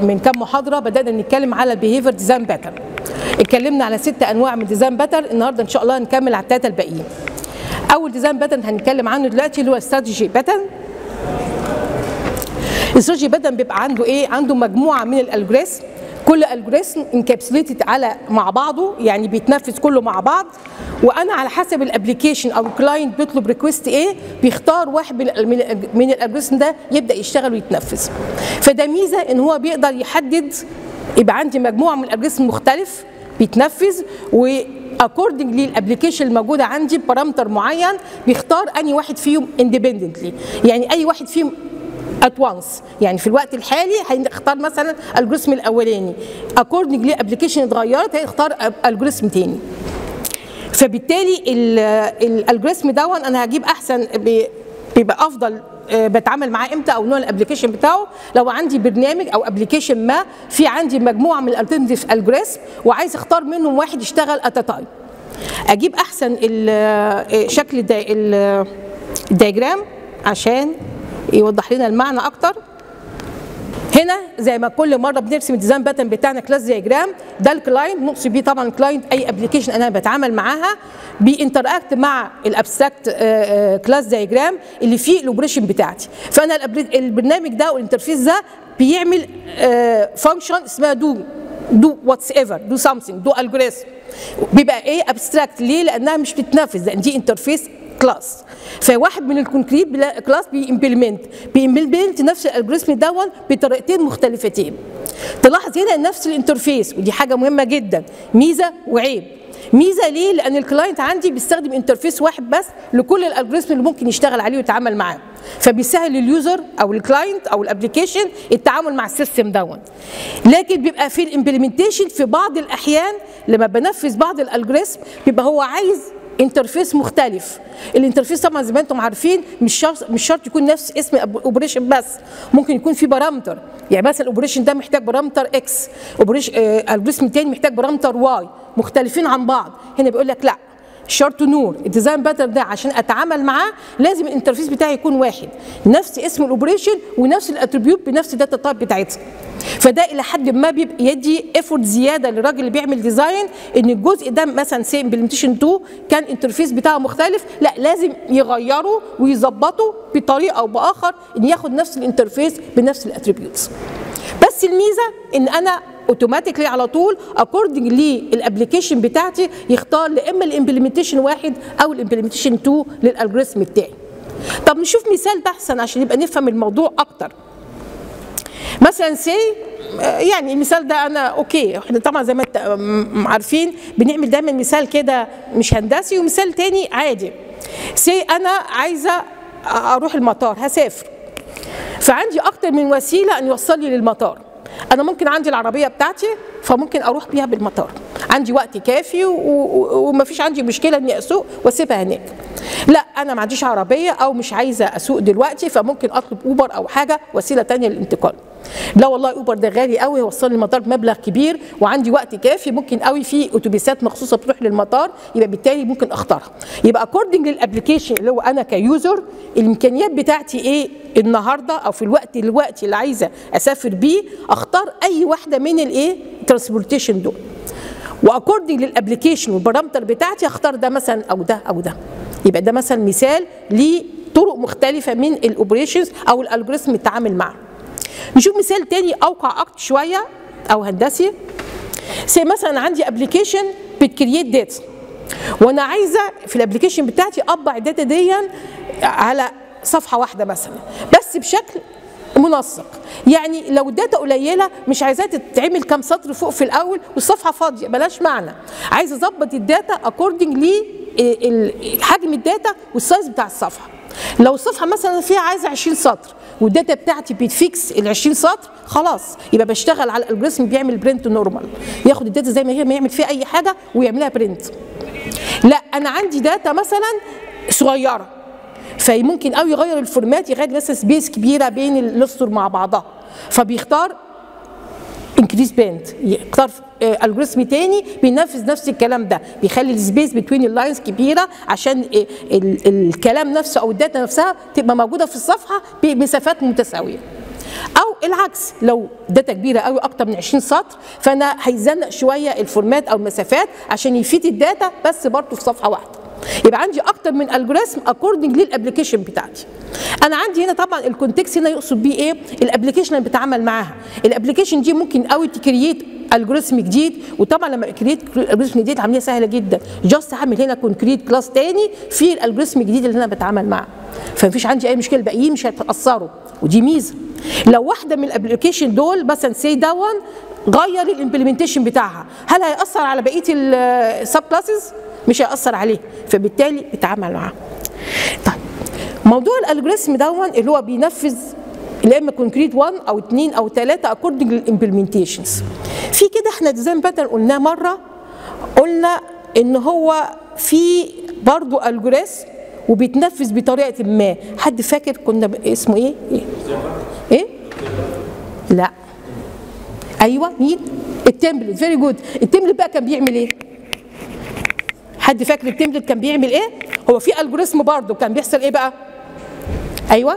من كام محاضره بدانا نتكلم على البيهيفير ديزاين باترن اتكلمنا على ست انواع من ديزاين باترن النهارده ان شاء الله هنكمل على الثلاثه الباقيين اول ديزاين باترن هنتكلم عنه دلوقتي اللي هو استراتيجي باترن الاستراتيجي باترن بيبقى عنده ايه عنده مجموعه من الالجوريزم كل الجوريزم انكابسوليتد على مع بعضه يعني بيتنفذ كله مع بعض وانا على حسب الابلكيشن او الكلاينت بيطلب ريكويست ايه بيختار واحد من من الالجوريزم ده يبدا يشتغل ويتنفذ فده ميزه ان هو بيقدر يحدد يبقى عندي مجموعه من الالجوريزم مختلف بيتنفذ و اكوردنج للابلكيشن الموجوده عندي بارامتر معين بيختار اني واحد فيهم اندبندنتلي يعني اي واحد فيهم ات وانس يعني في الوقت الحالي هنختار مثلا الجوريزم الاولاني اكوردنج لابلكيشن اتغيرت هيختار الجوريزم تاني فبالتالي الالجوريزم دون انا هجيب احسن بيبقى افضل بتعامل معاه امتى او نوع الابلكيشن بتاعه لو عندي برنامج او ابلكيشن ما في عندي مجموعه من الالترناتيف الجوريزم وعايز اختار منهم واحد يشتغل ات تايم اجيب احسن شكل الدياجرام عشان يوضح لنا المعنى اكتر هنا زي ما كل مره بنرسم الديزاين باتن بتاعنا كلاس دياجرام ده الكلاينت نقصد بيه طبعا الكلاينت اي ابلكيشن انا بتعامل معاها بينتراكت مع الابستراكت كلاس دياجرام اللي فيه الاوبريشن بتاعتي فانا البرنامج ده والانترفيس ده بيعمل فانكشن اسمها دو دو واتس ايفر دو سامثينج دو الجوريزم بيبقى ايه ابستراكت ليه لانها مش بتتنفذ لان دي انترفيس كلاس فواحد من الكونكريت كلاس بيمبلمنت بيمبلمنت نفس الالجوريزم دون بطريقتين مختلفتين تلاحظ هنا نفس الانترفيس ودي حاجه مهمه جدا ميزه وعيب ميزه ليه لان الكلاينت عندي بيستخدم انترفيس واحد بس لكل الالجوريزم اللي ممكن يشتغل عليه ويتعامل معاه فبيسهل اليوزر او الكلاينت او الابلكيشن التعامل مع السيستم دون لكن بيبقى في الامبلمنتيشن في بعض الاحيان لما بنفذ بعض الالجوريزم بيبقى هو عايز انترفيس مختلف الانترفيس طبعا زي ما انتم عارفين مش شرط مش شرط يكون نفس اسم اوبريشن بس ممكن يكون في بارامتر يعني مثلا الاوبريشن ده محتاج بارامتر اكس اوبريشن الجوريزم الثاني محتاج بارامتر واي مختلفين عن بعض هنا بيقول لك لا شرط نور الديزاين باتر ده عشان اتعامل معاه لازم الانترفيس بتاعي يكون واحد نفس اسم الاوبريشن ونفس الاتريبيوت بنفس الداتا تايب بتاعتها فده الى حد ما بيبقى يدي ايفورت زياده للراجل اللي بيعمل ديزاين ان الجزء ده مثلا سي امبلمنتيشن 2 كان انترفيس بتاعه مختلف لا لازم يغيره ويظبطه بطريقه او باخر ان ياخد نفس الانترفيس بنفس الاتريبيوتس بس الميزه ان انا اوتوماتيكلي على طول اكوردنج للابلكيشن بتاعتي يختار لا اما الامبلمنتيشن واحد او الامبلمنتيشن 2 للالجوريزم بتاعي طب نشوف مثال بحثا عشان يبقى نفهم الموضوع اكتر مثلا سي يعني المثال ده انا اوكي احنا طبعا زي ما عارفين بنعمل دايما مثال كده مش هندسي ومثال تاني عادي سي انا عايزه اروح المطار هسافر فعندي اكتر من وسيله ان يوصلني للمطار انا ممكن عندي العربيه بتاعتي فممكن اروح بيها بالمطار عندي وقت كافي ومفيش عندي مشكله اني اسوق واسيبها هناك لا انا ما عنديش عربيه او مش عايزه اسوق دلوقتي فممكن اطلب اوبر او حاجه وسيله تانية للانتقال لا والله اوبر ده غالي قوي يوصلني المطار بمبلغ كبير وعندي وقت كافي ممكن قوي في اتوبيسات مخصوصه بتروح للمطار يبقى بالتالي ممكن اختارها يبقى اكوردنج للابلكيشن اللي هو انا كيوزر الامكانيات بتاعتي ايه النهارده او في الوقت الوقت اللي عايزه اسافر بيه اختار اي واحده من الايه ترانسبورتيشن دول واكوردنج للابلكيشن والبارامتر بتاعتي اختار ده مثلا او ده او ده يبقى ده مثلا مثال لطرق مختلفه من الاوبريشنز او الالجوريزم التعامل معه نشوف مثال تاني اوقع اكتر شويه او هندسي زي مثلا عندي ابلكيشن بتكريت داتا وانا عايزه في الابلكيشن بتاعتي اطبع الداتا دي على صفحه واحده مثلا بس بشكل منسق يعني لو الداتا قليله مش عايزاها تتعمل كام سطر فوق في الاول والصفحه فاضيه بلاش معنى عايزه اظبط الداتا اكوردنج لحجم الداتا والسايز بتاع الصفحه لو الصفحه مثلا فيها عايزه 20 سطر والداتا بتاعتي بتفيكس ال 20 سطر خلاص يبقى بشتغل على الالجوريزم بيعمل برنت نورمال ياخد الداتا زي ما هي ما يعمل فيها اي حاجه ويعملها برنت لا انا عندي داتا مثلا صغيره فممكن قوي يغير الفورمات يغير مثلا سبيس كبيره بين الاسطر مع بعضها فبيختار انكريز باند يختار الجوريزم تاني بينفذ نفس الكلام ده بيخلي السبيس بتوين اللاينز كبيره عشان الكلام نفسه او الداتا نفسها تبقى موجوده في الصفحه بمسافات متساويه او العكس لو داتا كبيره قوي اكتر من 20 سطر فانا هيزنق شويه الفورمات او المسافات عشان يفيد الداتا بس برضه في صفحه واحده يبقى عندي اكتر من الجوريزم اكوردنج للابلكيشن بتاعتي انا عندي هنا طبعا الكونتكست هنا يقصد بيه ايه الابلكيشن اللي بتعامل معاها الابلكيشن دي ممكن قوي تكريت الجوريزم جديد وطبعا لما كريت الجوريزم جديد عمليه سهله جدا جاست هعمل هنا كونكريت كلاس تاني في الالجوريزم الجديد اللي انا بتعامل معاه فمفيش عندي اي مشكله الباقيين مش هيتاثروا ودي ميزه لو واحده من الابلكيشن دول مثلا سي دون غير الامبلمنتيشن بتاعها هل هياثر على بقيه السب كلاسز مش هياثر عليه فبالتالي بيتعامل معاه طيب موضوع الالجوريزم دون اللي هو بينفذ يا اما كونكريت 1 او 2 او 3 اكوردنج للامبلمنتيشنز في كده احنا ديزاين باترن قلناه مره قلنا ان هو في برضه الجوريزم وبيتنفذ بطريقه ما حد فاكر كنا ب... اسمه ايه ايه, إيه؟ لا ايوه مين التمبلت فيري جود التمبلت بقى كان بيعمل ايه حد فاكر التمبلت كان بيعمل ايه هو في الجوريزم برضه كان بيحصل ايه بقى ايوه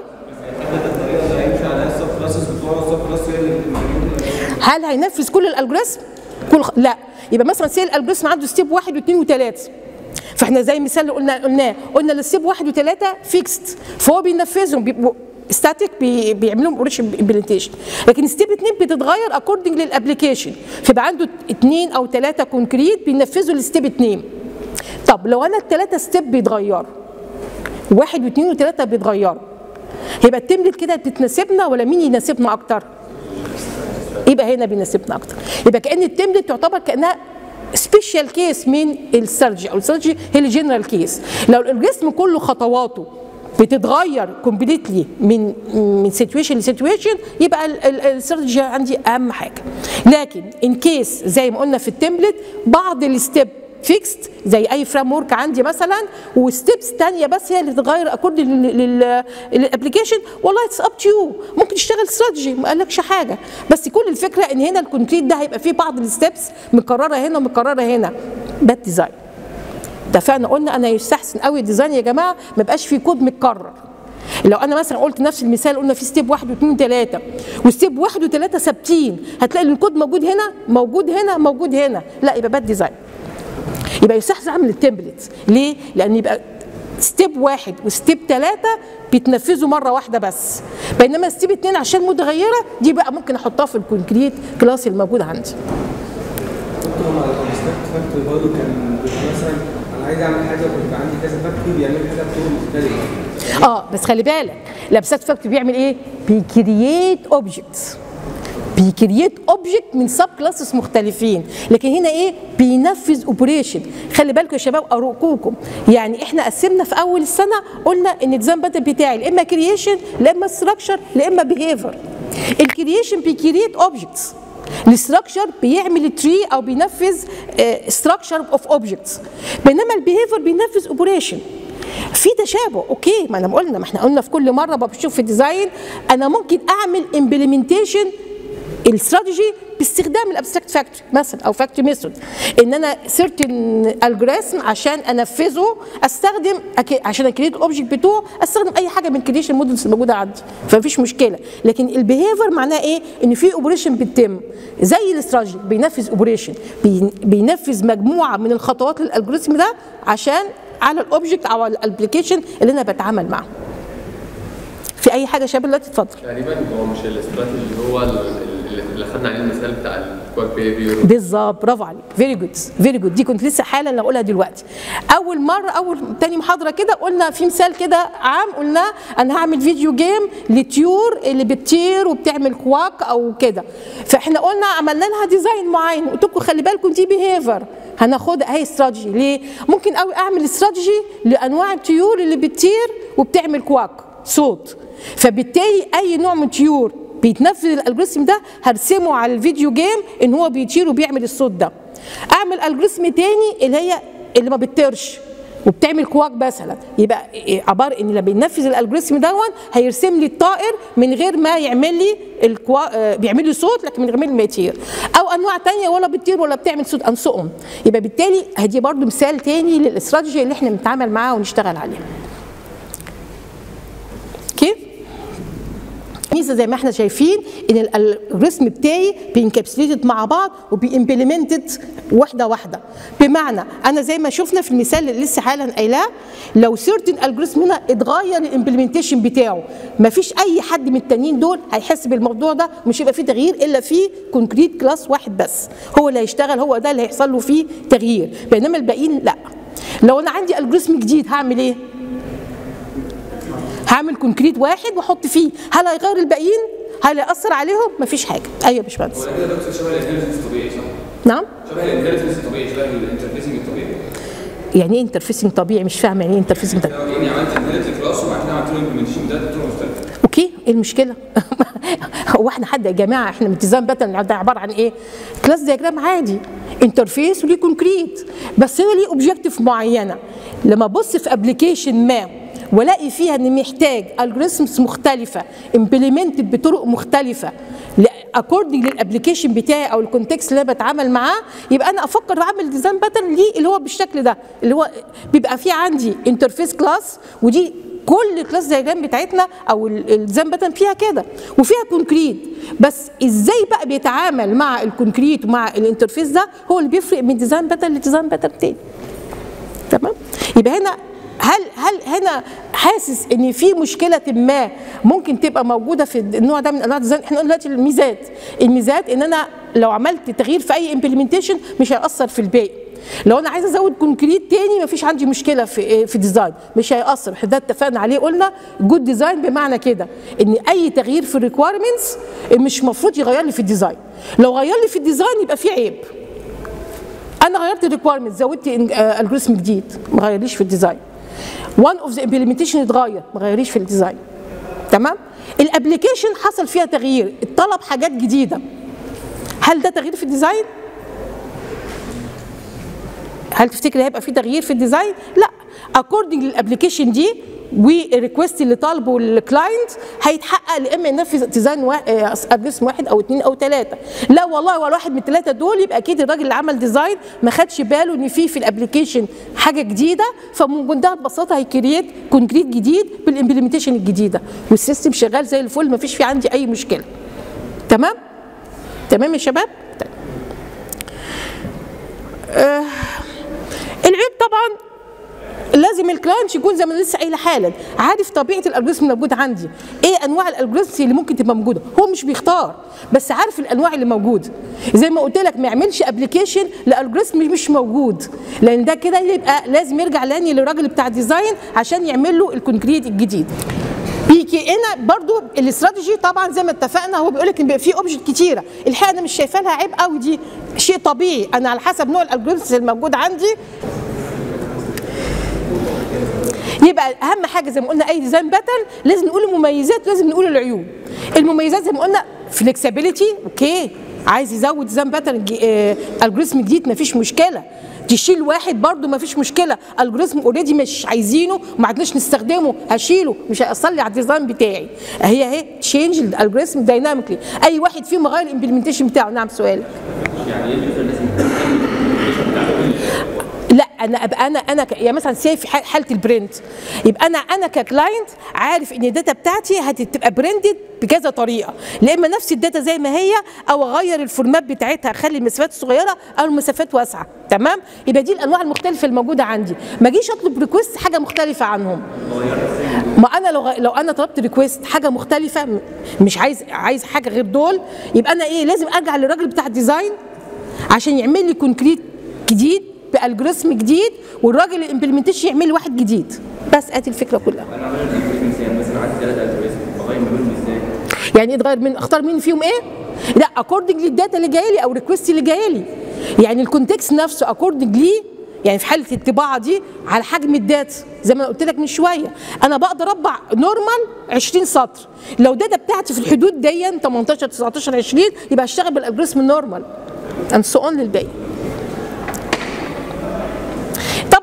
هل هينفذ كل الالجوريزم كل خ... لا يبقى مثلا سي الالجوريزم عنده ستيب واحد واثنين وثلاثه فاحنا زي المثال اللي قلنا قلناه قلنا الستيب واحد وثلاثه فيكست فهو بينفذهم بيبقوا ستاتيك بي بيعملوا اوريجن امبلمنتيشن لكن ستيب 2 بتتغير اكوردنج للابلكيشن فيبقى عنده اثنين او ثلاثه كونكريت بينفذوا الستيب 2 طب لو انا الثلاثه ستيب بيتغيروا واحد واثنين وثلاثه بيتغيروا يبقى التملت كده بتتناسبنا ولا مين يناسبنا اكتر؟ يبقى هنا بيناسبنا اكتر يبقى كان التملت تعتبر كانها سبيشال كيس من السيرجي او السيرجي هي الجنرال كيس لو الجسم كله خطواته بتتغير كومبليتلي من من سيتويشن لسيتويشن يبقى السيرجي عندي اهم حاجه لكن ان كيس زي ما قلنا في التمبلت بعض الستيب فيكست زي اي فريم ورك عندي مثلا وستيبس ثانيه بس هي اللي تتغير اكورد للابلكيشن والله اتس اب تو يو ممكن تشتغل استراتيجي ما قالكش حاجه بس كل الفكره ان هنا الكونكريت ده هيبقى فيه بعض الستبس مكرره هنا ومكرره هنا ده الديزاين اتفقنا قلنا انا يستحسن قوي الديزاين يا جماعه ما يبقاش فيه كود متكرر لو انا مثلا قلت نفس المثال قلنا في ستيب واحد واثنين وثلاثه وستيب واحد وثلاثه ثابتين هتلاقي الكود موجود هنا موجود هنا موجود هنا لا يبقى باد ديزاين يبقى يستحسن اعمل التمبلت ليه؟ لان يبقى ستيب واحد وستيب ثلاثة بيتنفذوا مرة واحدة بس بينما ستيب اتنين عشان متغيرة دي بقى ممكن احطها في الكونكريت كلاس الموجود عندي فاكتوري برضه كان مثلا انا عايز اعمل حاجه وكنت عندي كذا فاكتوري بيعمل حاجه بطرق مختلفه اه بس خلي بالك لابسات فاكتوري بيعمل ايه؟ بيكرييت اوبجكتس بيكرييت اوبجكت من سب كلاسز مختلفين لكن هنا ايه بينفذ اوبريشن خلي بالكم يا شباب ارجوكم يعني احنا قسمنا في اول السنه قلنا ان الديزاين باتل بتاعي لا اما كرييشن لا اما ستراكشر لا اما بيهيفير الكرييشن بيكرييت اوبجكتس الاستراكشر بيعمل تري او بينفذ ستراكشر اوف اوبجكتس بينما البيهيفير بينفذ اوبريشن في تشابه اوكي ما انا قلنا ما احنا قلنا في كل مره بشوف في الديزاين انا ممكن اعمل امبلمنتيشن الاستراتيجي باستخدام الابستراكت فاكتوري مثلا او فاكتوري ميثود ان انا سيرتن الجوريزم عشان انفذه استخدم عشان اكريت الاوبجكت بتوعه استخدم اي حاجه من الكريشن مودلز الموجوده عندي فمفيش مشكله لكن البيهيفير معناه ايه ان في اوبريشن بتتم زي الاستراتيجي بينفذ اوبريشن بينفذ مجموعه من الخطوات للالجوريزم ده عشان على الاوبجكت او على الابلكيشن اللي انا بتعامل معاه في اي حاجه شباب دلوقتي اتفضل تقريبا هو مش الاستراتيجي اللي هو اللي خدنا عليه المثال بتاع الكواد بيهيفير بالظبط برافو عليك فيري جود فيري جود دي كنت لسه حالا اللي اقولها دلوقتي اول مره اول تاني محاضره كده قلنا في مثال كده عام قلنا انا هعمل فيديو جيم لطيور اللي بتطير وبتعمل كواك او كده فاحنا قلنا عملنا لها ديزاين معين قلت لكم خلي بالكم دي بيهيفير هناخدها هي استراتيجي ليه ممكن قوي اعمل استراتيجي لانواع الطيور اللي بتطير وبتعمل كواك صوت فبالتالي اي نوع من الطيور بيتنفذ الالجوريثم ده هرسمه على الفيديو جيم ان هو بيطير وبيعمل الصوت ده اعمل الجوريثم تاني اللي هي اللي ما بتطيرش وبتعمل كواك مثلا يبقى عباره ان لما بينفذ الالجوريثم دون هيرسم لي الطائر من غير ما يعمل لي الكوا... بيعمل لي صوت لكن من غير ما يطير او انواع تانية ولا بتطير ولا بتعمل صوت انسقهم يبقى بالتالي هدي برضو مثال تاني للاستراتيجي اللي احنا بنتعامل معاها ونشتغل عليها كيف الميزه زي ما احنا شايفين ان الالجوريثم بتاعي بينكابسليتد مع بعض وبيمبلمنتد واحده واحده بمعنى انا زي ما شفنا في المثال اللي لسه حالا قايلاه لو سيرتن الجوريثم هنا اتغير الامبلمنتيشن بتاعه مفيش اي حد من التانيين دول هيحس بالموضوع ده مش هيبقى فيه تغيير الا في كونكريت كلاس واحد بس هو اللي هيشتغل هو ده اللي هيحصل له فيه تغيير بينما الباقيين لا لو انا عندي الجوريثم جديد هعمل ايه هعمل كونكريت واحد واحط فيه هل هيغير الباقيين هل هيأثر عليهم مفيش حاجه ايوه يا باشمهندس ولا كده دكتور شبه الانهيرتنس الطبيعي صح؟ نعم شبه الانهيرتنس الطبيعي شبه الانترفيسنج الطبيعي يعني ايه انترفيسنج طبيعي مش فاهمه يعني ايه انترفيسنج طبيعي لو كاني عملت انهيرت كلاس وبعد كده عملت له امبلمنتيشن ده بطرق مختلفه اوكي ايه المشكله هو احنا حد يا جماعه احنا التزام باتن ده عباره عن ايه كلاس دياجرام عادي انترفيس وليه كونكريت بس هو ليه اوبجيكتيف معينه لما ابص في ابلكيشن ما والاقي فيها ان محتاج الجوريثمز مختلفه امبلمنتد بطرق مختلفه اكوردنج للابلكيشن بتاعي او الكونتكست اللي انا بتعامل معاه يبقى انا افكر اعمل ديزاين باترن ليه اللي هو بالشكل ده اللي هو بيبقى فيه عندي انترفيس كلاس ودي كل كلاس دايجرام بتاعتنا او الديزاين باترن فيها كده وفيها كونكريت بس ازاي بقى بيتعامل مع الكونكريت ومع الانترفيس ده هو اللي بيفرق من ديزاين باترن لديزاين باترن تاني تمام يبقى هنا هل هل هنا حاسس ان في مشكله ما ممكن تبقى موجوده في النوع ده من انواع الديزاين احنا قلنا دلوقتي الميزات الميزات ان انا لو عملت تغيير في اي امبلمنتيشن مش هياثر في الباقي لو انا عايزه ازود كونكريت تاني مفيش عندي مشكله في في ديزاين مش هياثر احنا ده اتفقنا عليه قلنا جود ديزاين بمعنى كده ان اي تغيير في الريكويرمنتس مش المفروض يغير لي في الديزاين لو غير لي في الديزاين يبقى في عيب انا غيرت الريكويرمنت زودت الجوريثم جديد ما غيرليش في الديزاين وان اوف ذا امبلمنتيشن اتغير ما غيرليش في الديزاين تمام الابلكيشن حصل فيها تغيير اتطلب حاجات جديده هل ده تغيير في الديزاين هل تفتكر هيبقى في تغيير في الديزاين لا اكوردنج للابلكيشن دي والريكوست اللي طالبه الكلاينت هيتحقق يا اما ينفذ ديزاين ابلكيشن واحد او اثنين او ثلاثه لا والله ولا واحد من الثلاثه دول يبقى اكيد الراجل اللي عمل ديزاين ما خدش باله ان في في الابلكيشن حاجه جديده فبمنتهى البساطه هيكريت كونكريت جديد بالامبلمنتيشن الجديده والسيستم شغال زي الفل ما فيش في عندي اي مشكله تمام تمام يا شباب طيب. آه العيب طبعا لازم الكلاينت يكون زي ما أنا لسه قايله حالا عارف طبيعه الالجوريثم الموجود عندي ايه انواع الالجوريثم اللي ممكن تبقى موجوده هو مش بيختار بس عارف الانواع اللي موجوده زي ما قلت لك ما يعملش ابلكيشن لالجوريثم مش موجود لان ده كده يبقى لازم يرجع لاني للراجل بتاع ديزاين عشان يعمل له الكونكريت الجديد بيجي هنا برضو الاستراتيجي طبعا زي ما اتفقنا هو بيقول لك ان بيبقى في اوبجكت كتيره الحقيقه انا مش شايفه لها عيب قوي دي شيء طبيعي انا على حسب نوع الالجوريثمز الموجود عندي يبقى اهم حاجه زي ما قلنا اي ديزاين باترن لازم نقول المميزات لازم نقول العيوب المميزات زي ما قلنا فليكسبيليتي اوكي عايز يزود ديزاين باترن الجوريثم جديد مفيش مشكله تشيل واحد برضو مفيش مشكله الجوريثم اوريدي مش عايزينه ما عدناش نستخدمه هشيله مش هيأثر لي على الديزاين بتاعي هي اهي تشينج الالجوريثم دايناميكلي اي واحد فيهم غير الامبلمنتيشن بتاعه نعم سؤال يعني ايه الفكره لازم الابلكيشن بتاع لا انا ابقى انا انا ك... يعني مثلا سي في حاله البرنت يبقى انا انا ككلاينت عارف ان الداتا بتاعتي هتبقى برندد بكذا طريقه لا اما نفس الداتا زي ما هي او اغير الفورمات بتاعتها اخلي المسافات صغيره او المسافات واسعه تمام يبقى دي الانواع المختلفه الموجوده عندي ما اجيش اطلب ريكوست حاجه مختلفه عنهم ما انا لو لو انا طلبت ريكوست حاجه مختلفه م- مش عايز عايز حاجه غير دول يبقى انا ايه لازم ارجع للراجل بتاع الديزاين عشان يعمل لي كونكريت جديد بالجوريثم جديد والراجل الامبلمنتيشن يعمل لي واحد جديد بس ادي الفكره كلها انا عملت الالجوريزمز يعني مثلا عندي ثلاث الجوريزم بغير ما بينهم ازاي؟ يعني اتغير من اختار مين فيهم ايه لا اكوردنج للداتا اللي جايه لي او ريكوست اللي جايه لي يعني الكونتكست نفسه اكوردنج ليه يعني في حاله الطباعه دي على حجم الداتا زي ما أنا قلت لك من شويه انا بقدر اطبع نورمال 20 سطر لو الداتا بتاعتي في الحدود دي 18 19 20 يبقى اشتغل بالالجوريثم النورمال اند سو اون للباقي طبعا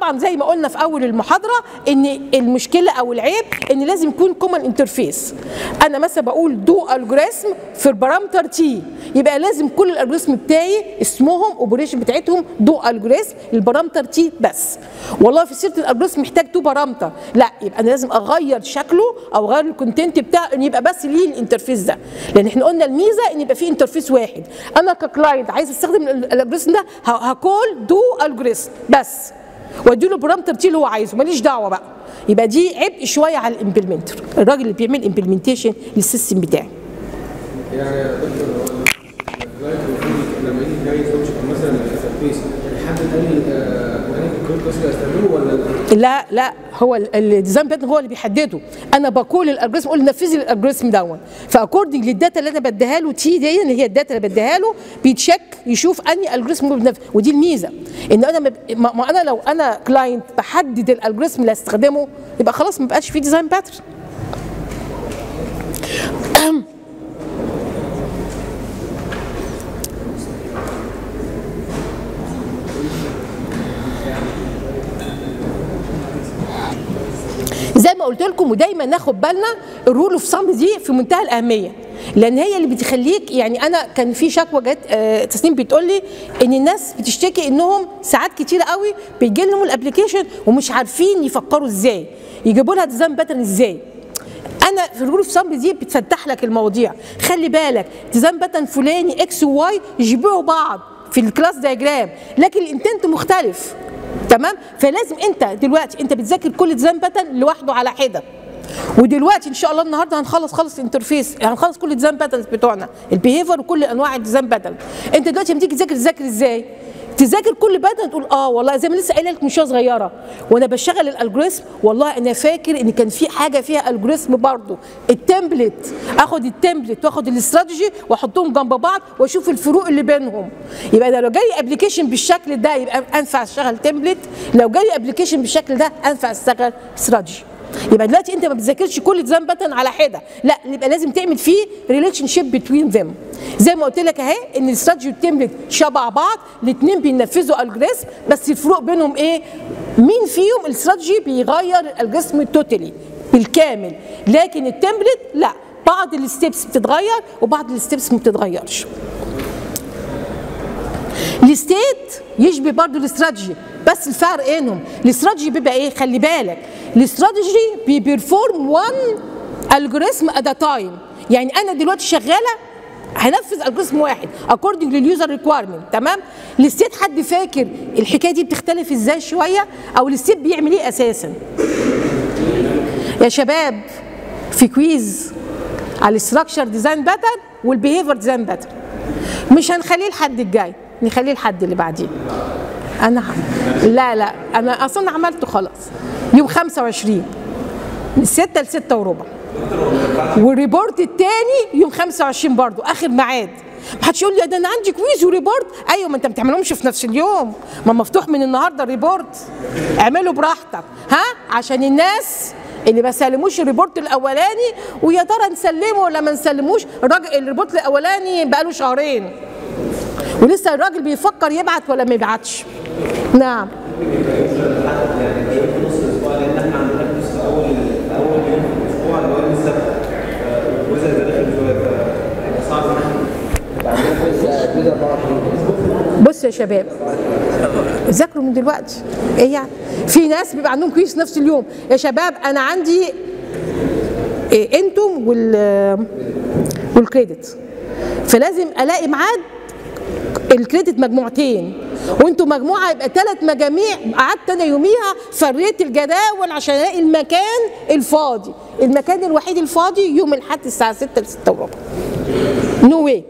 طبعا زي ما قلنا في اول المحاضره ان المشكله او العيب ان لازم يكون كومن انترفيس انا مثلا بقول دو الجوريزم في البارامتر تي يبقى لازم كل الالجوريزم بتاعي اسمهم اوبريشن بتاعتهم دو الجوريزم البارامتر تي بس والله في سيره الالجوريزم محتاج تو بارامتر لا يبقى انا لازم اغير شكله او اغير الكونتنت بتاعه ان يبقى بس ليه الانترفيس ده لان احنا قلنا الميزه ان يبقى فيه انترفيس واحد انا ككلاينت عايز استخدم الالجوريزم ده ه- هكول دو الجوريزم بس وادي له البارامتر تي اللي هو عايزه ماليش دعوه بقى يبقى دي عبء شويه على الامبلمنتر الراجل اللي بيعمل امبلمنتيشن للسيستم بتاعي يعني يا دكتور الكلاينت المفروض لما يجي جاي يخش مثلا الانترفيس الحد قال لي انا في الكود بس استعمله ولا لا لا هو ال- الديزاين باترن هو اللي بيحدده انا بقول الالجوريزم اقول نفذي الالجوريزم دون فاكوردنج للداتا اللي انا بديها له تي دي اللي هي الداتا اللي بديها له بيتشيك يشوف اني الجوريزم هو بينفذ ودي الميزه ان انا مب... ما ما انا لو انا كلاينت بحدد الالجوريزم اللي هستخدمه يبقى خلاص ما بقاش في ديزاين باترن زي ما قلت لكم ودايما ناخد بالنا الرول اوف سام دي في منتهى الاهميه لان هي اللي بتخليك يعني انا كان في شكوى جت آه، تسنيم بتقول لي ان الناس بتشتكي انهم ساعات كتيره قوي بيجي لهم الابلكيشن ومش عارفين يفكروا ازاي يجيبوا لها ديزاين باترن ازاي انا في الرول اوف سام دي بتفتح لك المواضيع خلي بالك ديزاين باترن فلاني اكس وواي يشبهوا بعض في الكلاس دايجرام لكن الانتنت مختلف تمام فلازم انت دلوقتي انت بتذاكر كل ديزاين باترن لوحده على حده ودلوقتي ان شاء الله النهارده هنخلص خالص الانترفيس هنخلص كل الديزاين باترنز بتوعنا البيهيفير وكل انواع الديزاين باترن انت دلوقتي لما تيجي تذاكر تذاكر ازاي تذاكر كل باترن تقول اه والله زي ما لسه قايله لك من شويه صغيره وانا بشتغل الالجوريزم والله انا فاكر ان كان في حاجه فيها الجوريزم برضو التمبلت اخد التمبلت واخد الاستراتيجي واحطهم جنب بعض واشوف الفروق اللي بينهم يبقى ده لو جاي ابلكيشن بالشكل ده يبقى انفع اشتغل تمبلت لو جاي ابلكيشن بالشكل ده انفع اشتغل استراتيجي يبقى دلوقتي انت ما بتذاكرش كل ديزاين باترن على حده لا يبقى لازم تعمل فيه ريليشن شيب بتوين ذيم زي ما قلت لك اهي ان الاستراتيجي والتمبلت شبه بعض الاثنين بينفذوا الجوريزم بس الفروق بينهم ايه مين فيهم الاستراتيجي بيغير الالجوريزم توتالي بالكامل لكن التمبلت لا بعض الستبس بتتغير وبعض الستبس ما بتتغيرش الستيت يشبه برضو الاستراتيجي بس الفرق بينهم الاستراتيجي بيبقى ايه خلي بالك الاستراتيجي بيبرفورم وان الجوريزم ات تايم يعني انا دلوقتي شغاله هنفذ الجوريزم واحد اكوردنج لليوزر ريكويرمنت تمام الستيت حد فاكر الحكايه دي بتختلف ازاي شويه او الستيت بيعمل ايه اساسا يا شباب في كويز على الاستراكشر ديزاين باترن والبيهيفير ديزاين باترن مش هنخليه الحد الجاي نخليه الحد اللي بعديه انا ح... لا لا انا اصلا عملته خلاص يوم 25 من 6 ل 6 وربع والريبورت الثاني يوم 25 برضو اخر ميعاد ما حدش يقول لي ده انا عندي كويز وريبورت ايوه ما انت ما بتعملهمش في نفس اليوم ما مفتوح من النهارده الريبورت اعمله براحتك ها عشان الناس اللي ما سلموش الريبورت الاولاني ويا ترى نسلمه ولا ما نسلموش الراجل الريبورت الاولاني بقاله شهرين ولسه الراجل بيفكر يبعت ولا ما يبعتش نعم بص يا شباب ذاكروا من دلوقتي ايه يعني في ناس بيبقى عندهم كويس نفس اليوم يا شباب انا عندي إيه انتم وال والكريدت فلازم الاقي ميعاد الكريدت مجموعتين وانتوا مجموعه يبقى ثلاث مجاميع قعدت انا يوميها فريت الجداول عشان الاقي المكان الفاضي المكان الوحيد الفاضي يوم الاحد الساعه 6 ل 6 وربع نو واي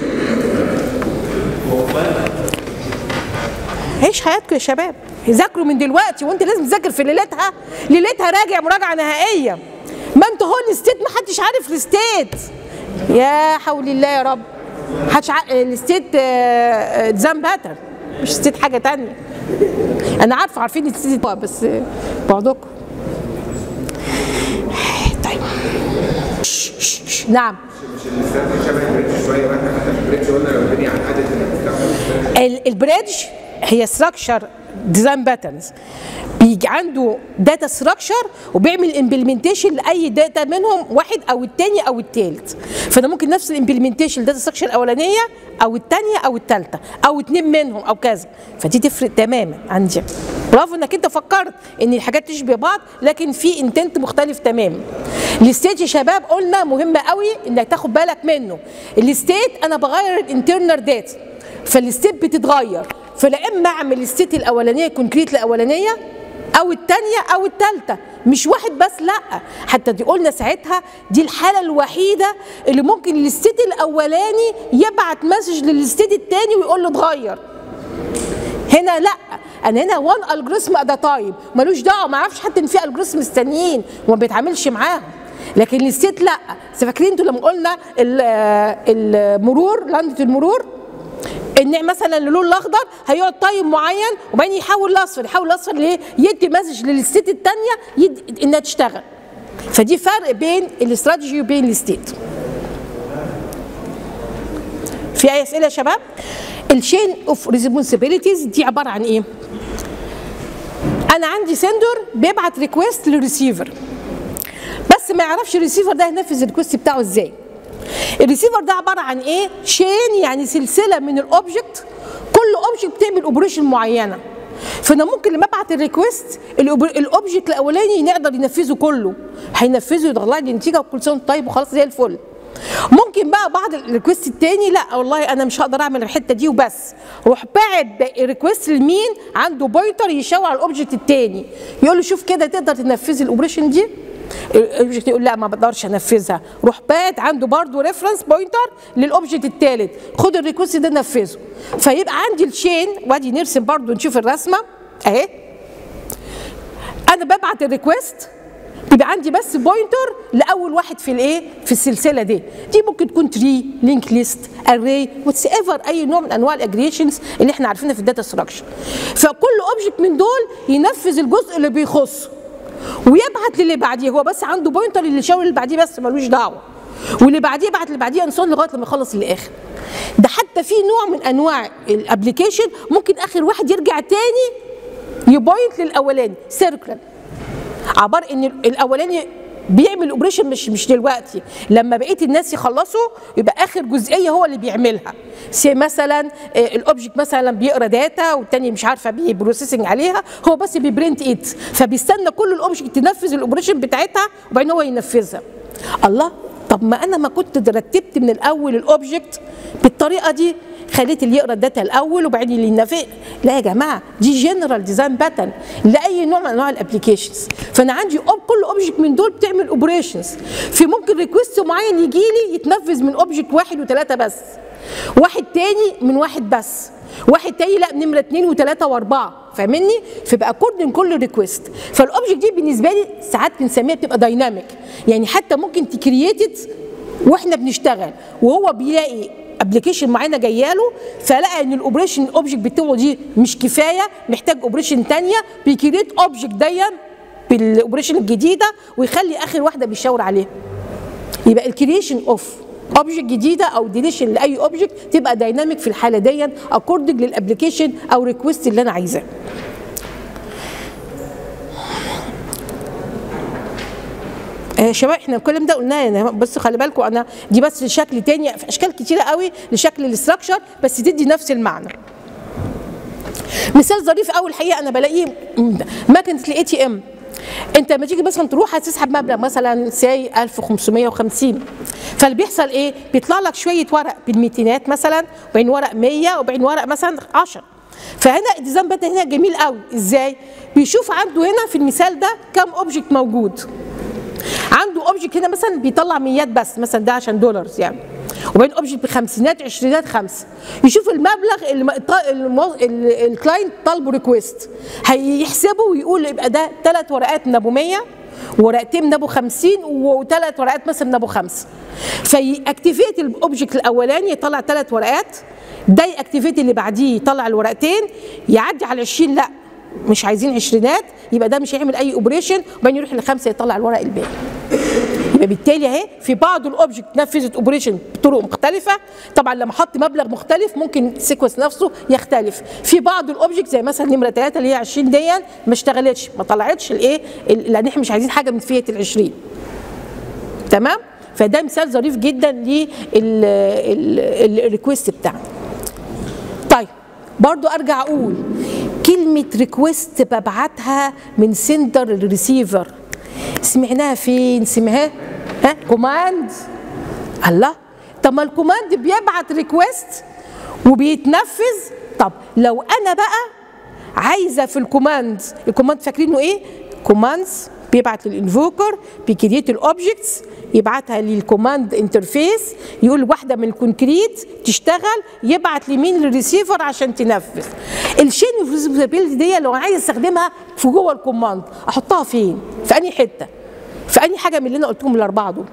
عيش حياتكم يا شباب ذاكروا من دلوقتي وانت لازم تذاكر في ليلتها ليلتها راجع مراجعه نهائيه ما انت هو الستيت ما حدش عارف الستيت يا حول الله يا رب محدش ع... الستيت ديزاين باتر مش ستيت حاجه تانية انا عارفه عارفين الستيت بس بعضكم طيب ش- ش- ش- نعم شبه البريدج شويه واحنا حتى في البريدج قلنا لو الدنيا عقدت انك تستخدم ال- البريدج هي ستراكشر ديزاين باترنز بيجي عنده داتا ستراكشر وبيعمل امبلمنتيشن لاي داتا منهم واحد او الثاني او الثالث فانا ممكن نفس الامبلمنتيشن الداتا ستراكشر الاولانيه او الثانيه او الثالثه او اتنين منهم او كذا فدي تفرق تماما عندي برافو انك انت فكرت ان الحاجات تشبه بعض لكن في انتنت مختلف تماما الستيت يا شباب قلنا مهم قوي انك تاخد بالك منه الستيت انا بغير الانترنال داتا فالستيت بتتغير فلا اما اعمل الستيت الاولانيه كونكريت الاولانيه او الثانيه او الثالثه مش واحد بس لا حتى دي قلنا ساعتها دي الحاله الوحيده اللي ممكن الستيت الاولاني يبعت مسج للستيت الثاني ويقول له اتغير هنا لا انا هنا وان الجوريثم ات تايم ملوش دعوه ما اعرفش حتى ان في الجوريثم مستنيين وما بيتعاملش معاهم لكن الستيت لا بس فاكرين انتوا لما قلنا المرور لندة المرور ان مثلا اللون الاخضر هيقعد تايم معين وبعدين يحول لاصفر يحول لاصفر ليه؟ يدي مسج للستيت الثانيه يدي انها تشتغل فدي فرق بين الاستراتيجي وبين الستيت في اي اسئله يا شباب الشين اوف ريسبونسابيلتيز دي عباره عن ايه انا عندي سندر بيبعت ريكويست للريسيفر بس ما يعرفش الريسيفر ده ينفذ الريكويست بتاعه ازاي الريسيفر ده عباره عن ايه شين يعني سلسله من الاوبجكت كل اوبجكت بتعمل اوبريشن معينه فانا ممكن لما ابعت الريكويست الاوبجكت الاولاني نقدر ينفذه كله هينفذه يطلع لي نتيجه وكل سنه طيب وخلاص زي الفل ممكن بقى بعض الريكوست التاني لا والله انا مش هقدر اعمل الحته دي وبس روح باعت ريكوست لمين عنده بوينتر يشاور على الاوبجكت التاني يقول له شوف كده تقدر تنفذي الاوبريشن دي الاوبجكت يقول لا ما بقدرش انفذها روح باعت عنده برضه ريفرنس بوينتر للاوبجكت الثالث خد الريكوست ده نفذه فيبقى عندي الشين وادي نرسم برضه نشوف الرسمه اهي انا ببعت الريكوست بيبقى عندي بس بوينتر لاول واحد في الايه في السلسله دي دي ممكن تكون تري لينك ليست اري واتس ايفر اي نوع من انواع الاجريشنز اللي احنا عارفينها في الداتا ستراكشر فكل اوبجكت من دول ينفذ الجزء اللي بيخصه ويبعت للي بعديه هو بس عنده بوينتر اللي شاور اللي بعديه بس ملوش دعوه واللي بعديه يبعت اللي بعديه انسون لغايه لما يخلص الاخر ده حتى في نوع من انواع الابلكيشن ممكن اخر واحد يرجع تاني يبوينت للاولاني سيركل عباره ان الاولاني بيعمل اوبريشن مش مش دلوقتي لما بقيه الناس يخلصوا يبقى اخر جزئيه هو اللي بيعملها سي مثلا الاوبجكت مثلا بيقرا داتا والتاني مش عارفه بيبروسيسنج عليها هو بس بيبرنت ات فبيستنى كل الاوبجكت تنفذ الاوبريشن بتاعتها وبعدين هو ينفذها الله طب ما انا ما كنت رتبت من الاول الاوبجكت بالطريقه دي خليت اللي يقرا الداتا الاول وبعدين اللي ينفذ لا يا جماعه دي جنرال ديزاين باترن لاي نوع من انواع الابلكيشنز فانا عندي أوب كل اوبجكت من دول بتعمل اوبريشنز في ممكن ريكوست معين يجي لي يتنفذ من اوبجكت واحد وثلاثه بس واحد تاني من واحد بس واحد تاني لا نمره اثنين وثلاثه واربعه فاهمني؟ فبقى كورد كل ريكويست فالاوبجكت دي بالنسبه لي ساعات بنسميها بتبقى دايناميك يعني حتى ممكن تكرييتد واحنا بنشتغل وهو بيلاقي ابلكيشن معينه جايه له فلقى ان الاوبريشن الاوبجكت بتاعه دي مش كفايه محتاج اوبريشن ثانيه بيكريت اوبجكت دي بالاوبريشن الجديده ويخلي اخر واحده بيشاور عليها يبقى الكرييشن اوف اوبجكت جديده او ديليشن لاي اوبجكت تبقى دايناميك في الحاله دي اكوردنج للابلكيشن او ريكوست اللي انا عايزاه آه شباب احنا الكلام ده قلناه يعني بس خلي بالكم انا دي بس شكل تاني في اشكال كتيره قوي لشكل الاستراكشر بس تدي نفس المعنى مثال ظريف قوي الحقيقه انا بلاقيه ماكينه الاي تي ام انت لما تيجي مثلا تروح هتسحب مبلغ مثلا ساي 1550 فاللي بيحصل ايه بيطلع لك شويه ورق بالميتينات مثلا وبين ورق 100 وبين ورق مثلا 10 فهنا الديزاين بدا هنا جميل قوي ازاي بيشوف عنده هنا في المثال ده كم اوبجكت موجود عنده اوبجكت هنا مثلا بيطلع ميات بس مثلا ده عشان دولارز يعني وبين اوبجكت بخمسينات عشرينات خمسه يشوف المبلغ اللي الكلاينت طالبه ريكويست هيحسبه ويقول يبقى ده ثلاث ورقات من ابو 100 ورقتين من ابو 50 وثلاث ورقات مثلا من ابو خمسه فيأكتيفيت الاوبجكت الاولاني يطلع ثلاث ورقات ده يأكتيفيت اللي بعديه يطلع الورقتين يعدي على 20 لا مش عايزين عشرينات يبقى ده مش هيعمل اي اوبريشن وبعدين يروح لخمسه يطلع الورق الباقي يبقى بالتالي اهي في بعض الاوبجكت نفذت اوبريشن بطرق مختلفه طبعا لما احط مبلغ مختلف ممكن السيكونس نفسه يختلف في بعض الاوبجكت زي مثلا نمره 3 اللي هي 20 دي ما اشتغلتش ما طلعتش الايه ال- لان احنا مش عايزين حاجه من فئه ال 20 تمام فده مثال ظريف جدا للريكوست بتاعنا طيب برضو ارجع اقول كلمه ريكوست ببعتها من سندر للريسيفر سمعناها فين سمعها ها كوماند الله طب ما الكوماند بيبعت ريكوست وبيتنفذ طب لو انا بقى عايزه في الكوماند الكوماند فاكرينه ايه كوماندز بيبعت للانفوكر بيكريت الاوبجكتس يبعتها للكوماند انترفيس يقول واحده من الكونكريت تشتغل يبعت لمين للريسيفر عشان تنفذ الشين فيزيبيلتي دي لو عايز استخدمها في جوه الكوماند احطها فين في انهي حته في انهي حاجه من اللي انا قلتهم الاربعه دول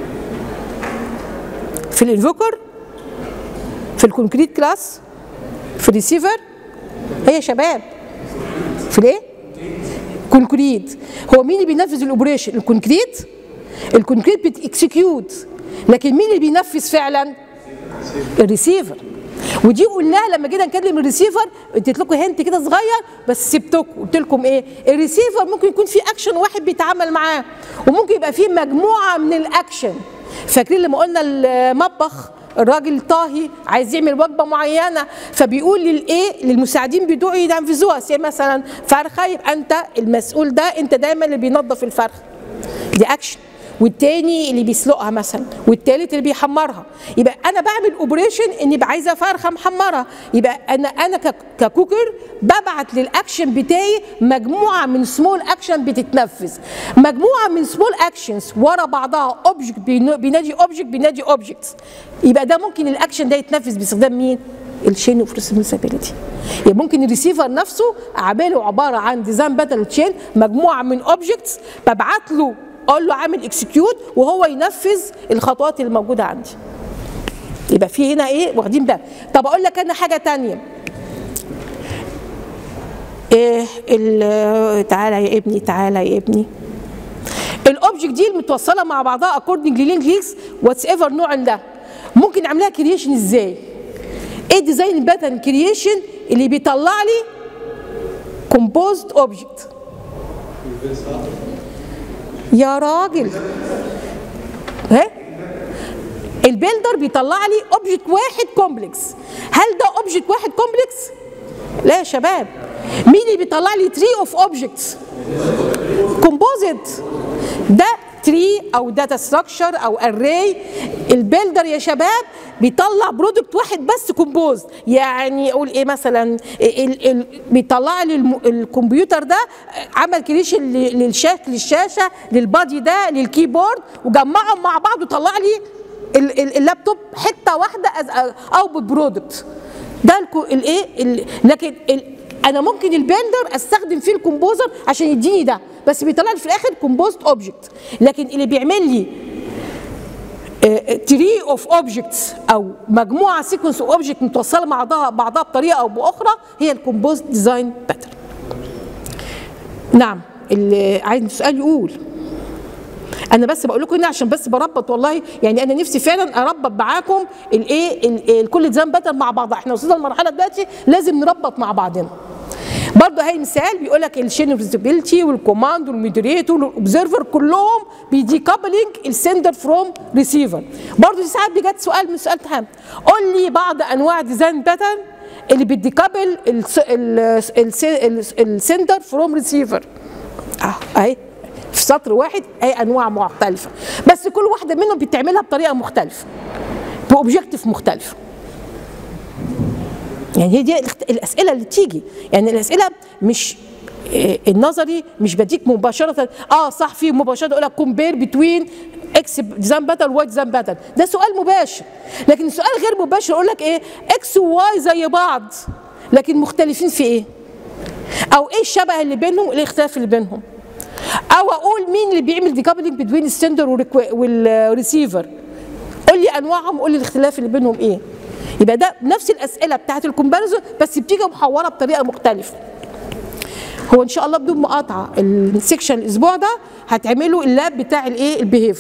في الانفوكر في الكونكريت كلاس في الريسيفر هي يا شباب في الايه كونكريت هو مين اللي بينفذ الاوبريشن الكونكريت الكونكريت بتكسكيوت لكن مين اللي بينفذ فعلا الريسيفر ودي قلناها لما جينا نكلم الريسيفر اديت لكم هنت كده صغير بس سبتكم قلت لكم ايه الريسيفر ممكن يكون في اكشن واحد بيتعامل معاه وممكن يبقى فيه مجموعه من الاكشن فاكرين لما قلنا المطبخ الراجل طاهي عايز يعمل وجبه معينه فبيقول للايه للمساعدين بتوعه ينفذوها زي مثلا فرخه يبقى انت المسؤول ده انت دايما اللي بينظف الفرخه دي اكشن والتاني اللي بيسلقها مثلا والتالت اللي بيحمرها يبقى انا بعمل اوبريشن اني يبقى عايزه فرخه محمره يبقى انا انا ك- ككوكر ببعت للاكشن بتاعي مجموعه من سمول اكشن بتتنفذ مجموعه من سمول اكشنز ورا بعضها اوبجكت بينادي اوبجكت بينادي اوبجكت يبقى ده ممكن الاكشن ده يتنفذ باستخدام مين الشين اوف ريسبونسابيلتي يبقى ممكن الريسيفر نفسه اعماله عباره عن ديزاين باتل تشين مجموعه من اوبجكتس ببعت له اقول له عامل اكسكيوت وهو ينفذ الخطوات اللي موجوده عندي يبقى في هنا ايه واخدين بالك طب اقول لك انا حاجه تانية ايه ال- تعالى يا ابني تعالى يا ابني الاوبجكت دي المتوصله مع بعضها اكوردنج للينك ليكس واتس ايفر نوع ده ممكن اعملها كرييشن ازاي ايه ديزاين باترن كرييشن اللي بيطلع لي كومبوزد اوبجكت يا راجل ها البيلدر بيطلع لي اوبجكت واحد كومبلكس هل ده اوبجكت واحد كومبلكس لا يا شباب مين اللي بيطلع لي تري اوف اوبجكتس كومبوزيت ده تري او داتا ستراكشر او اري البيلدر يا شباب بيطلع برودكت واحد بس كومبوز يعني اقول ايه مثلا ال ال بيطلع لي الم- الكمبيوتر ده عمل كريشن للشكل الشاشه للبادي ده للكيبورد وجمعهم مع بعض وطلع لي ال- ال- اللابتوب حته واحده او برودكت ده الكو- الايه ال- لكن ال- انا ممكن البلندر استخدم فيه الكومبوزر عشان يديني ده بس بيطلع لي في الاخر كومبوزد اوبجكت لكن اللي بيعمل لي تري اوف اوبجكتس او مجموعه سيكونس اوف اوبجكت متوصله مع بعضها بعضها بطريقه او باخرى هي الكومبوزد ديزاين باترن نعم اللي عايز سؤال يقول انا بس بقول لكم هنا عشان بس بربط والله يعني انا نفسي فعلا اربط معاكم الايه ال- ال- كل ديزاين باترن مع بعضها احنا وصلنا لمرحله دلوقتي لازم نربط مع بعضنا برضه هاي مثال بيقول لك الشين فيزيبيلتي والكوماند والمودريتور والاوبزرفر كلهم بيديكابلينج السندر فروم ريسيفر برضه ساعات بيجت سؤال من سؤال تهم قول لي بعض انواع ديزاين باترن اللي بيديكابل السندر فروم ريسيفر اه اهي في سطر واحد اي انواع مختلفه بس كل واحده منهم بتعملها بطريقه مختلفه باوبجيكتيف مختلف يعني هي دي الاخت- الاسئله اللي تيجي يعني الاسئله مش آه، النظري مش بديك مباشره اه صح في مباشره يقول لك كومبير بتوين اكس ديزاين باتل واي ديزاين باتل ده سؤال مباشر لكن السؤال غير مباشر يقول لك ايه اكس وواي زي بعض لكن مختلفين في ايه او ايه الشبه اللي بينهم وايه الاختلاف اللي بينهم او اقول مين اللي بيعمل ديكابلينج بين السندر والريسيفر قول لي انواعهم قول لي الاختلاف اللي بينهم ايه يبقى ده نفس الاسئله بتاعت الكومباريزون بس بتيجي محوره بطريقه مختلفه هو ان شاء الله بدون مقاطعه السكشن الاسبوع ده هتعملوا اللاب بتاع الايه البيهيفير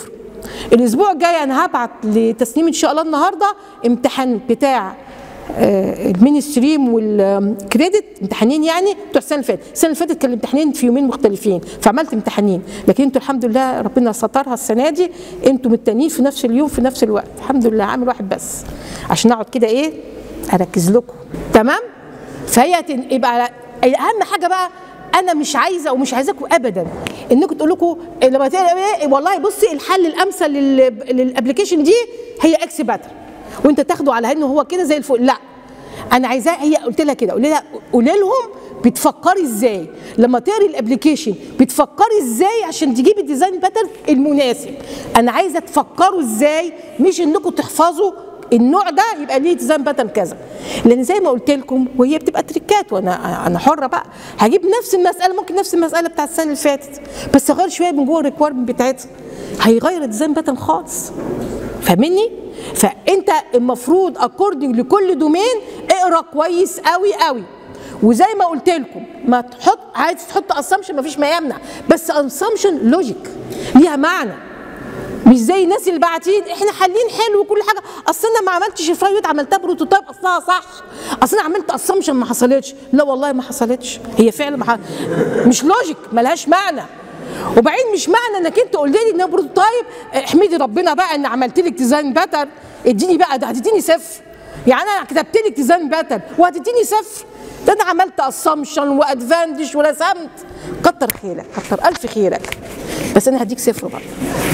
الاسبوع الجاي انا هبعت لتسليم ان شاء الله النهارده امتحان بتاع آه، الميني ستريم والكريدت امتحانين يعني بتوع السنه اللي فاتت السنه اللي فاتت كان الامتحانين في يومين مختلفين فعملت امتحانين لكن انتوا الحمد لله ربنا سترها السنه دي انتوا متانين في نفس اليوم في نفس الوقت الحمد لله عامل واحد بس عشان اقعد كده ايه اركز لكم تمام فهي تن- يبقى اهم حاجه بقى انا مش عايزه ومش عايزاكم ابدا انكم تقول لكم لما تقرا ايه والله بصي الحل الامثل لل- للابلكيشن دي هي اكس باتر وانت تاخده على انه هو كده زي الفل لا انا عايزاه هي قلت لها كده قولي لها قولي لهم بتفكري ازاي لما تقري الابلكيشن بتفكري ازاي عشان تجيبي الديزاين باترن المناسب انا عايزه تفكروا ازاي مش انكم تحفظوا النوع ده يبقى ليه ديزاين باترن كذا لان زي ما قلت لكم وهي بتبقى تريكات وانا انا حره بقى هجيب نفس المساله ممكن نفس المساله بتاعت السنه اللي فاتت بس اغير شويه من جوه الريكويرمنت بتاعتها هيغير الديزاين باترن خالص فاهمني فانت المفروض اكوردنج لكل دومين اقرا كويس قوي قوي وزي ما قلت لكم ما تحط عايز تحط اسامبشن ما فيش ما يمنع بس اسامبشن لوجيك ليها معنى مش زي الناس اللي باعتين احنا حالين حلو وكل حاجه اصل انا ما عملتش الفايوت عملتها بروتوتايب اصلها صح اصل انا عملت اسامبشن ما حصلتش لا والله ما حصلتش هي فعلا ما ح... مش لوجيك ملهاش معنى وبعدين مش معنى انك انت قلت لي انها بروتوتايب احمدي ربنا بقى ان عملت لك ديزاين باتر اديني بقى ده هتديني صفر يعني انا كتبت لك ديزاين باتر وهتديني صفر ده انا عملت اسامبشن وادفانتج ورسمت كتر خيرك كتر الف خيرك بس انا هديك صفر برضه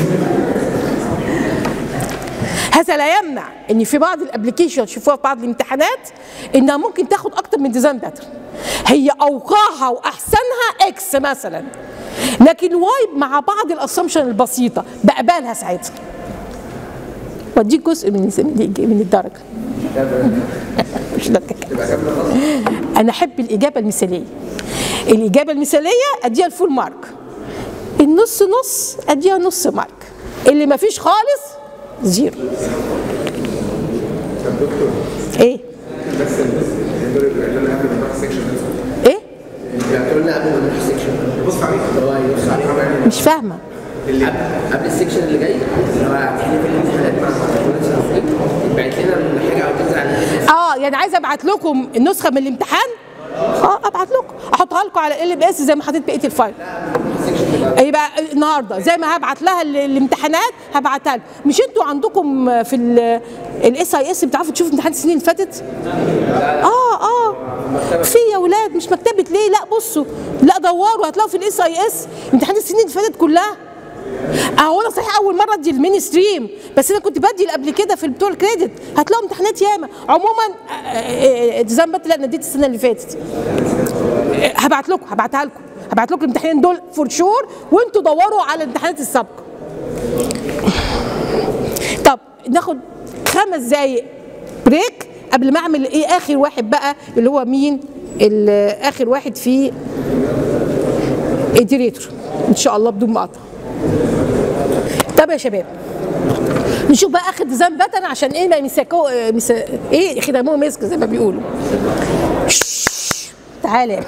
هذا لا يمنع ان في بعض الابلكيشن تشوفوها في بعض الامتحانات انها ممكن تاخد اكتر من ديزاين باترن هي اوقعها واحسنها اكس مثلا لكن واي مع بعض الاسامبشن البسيطه بقبلها ساعتها واديك جزء من من الدرجه مش ده الكلام. انا احب الاجابه المثاليه الاجابه المثاليه اديها الفول مارك النص نص اديها نص مارك اللي ما فيش خالص زيرو ايه ايه بيعتبر لنا قبل ما نروح السكشن بص عليه هو يبص عليه مش فاهمه اللي قبل السكشن اللي جاي اللي هو هتحل في الامتحانات مع بعت لنا حاجه او تنزل على ال اه يعني عايزه ابعت لكم النسخه من الامتحان اه ابعت لكم احطها لكم على ال بي اس زي ما حطيت بقيه الفايل يبقى النهارده زي ما هبعت لها ال- الامتحانات هبعتها لكم مش انتوا عندكم في الاس اي اس بتعرفوا تشوفوا امتحانات السنين اللي فاتت اه اه في يا ولاد مش مكتبه ليه لا بصوا لا دوروا هتلاقوا في الاس اي اس امتحانات السنين اللي فاتت كلها اهو انا صحيح اول مره ادي الميني ستريم بس انا كنت بدي اللي قبل كده في بتوع الكريدت هتلاقوا امتحانات ياما عموما ديزاين بات لا انا اديت السنه اللي فاتت آه، هبعت لكم هبعتها لكم هبعت لكم الامتحانين دول فور شور وانتوا دوروا على الامتحانات السابقه طب ناخد خمس دقايق بريك قبل ما اعمل ايه اخر واحد بقى اللي هو مين ال- اخر واحد في اديريتور ان شاء الله بدون مقاطعه طب يا شباب نشوف بقى اخر ديزاين باتن عشان ايه ما يمسكوا مسا... ايه خدموه مسك زي ما بيقولوا تعالى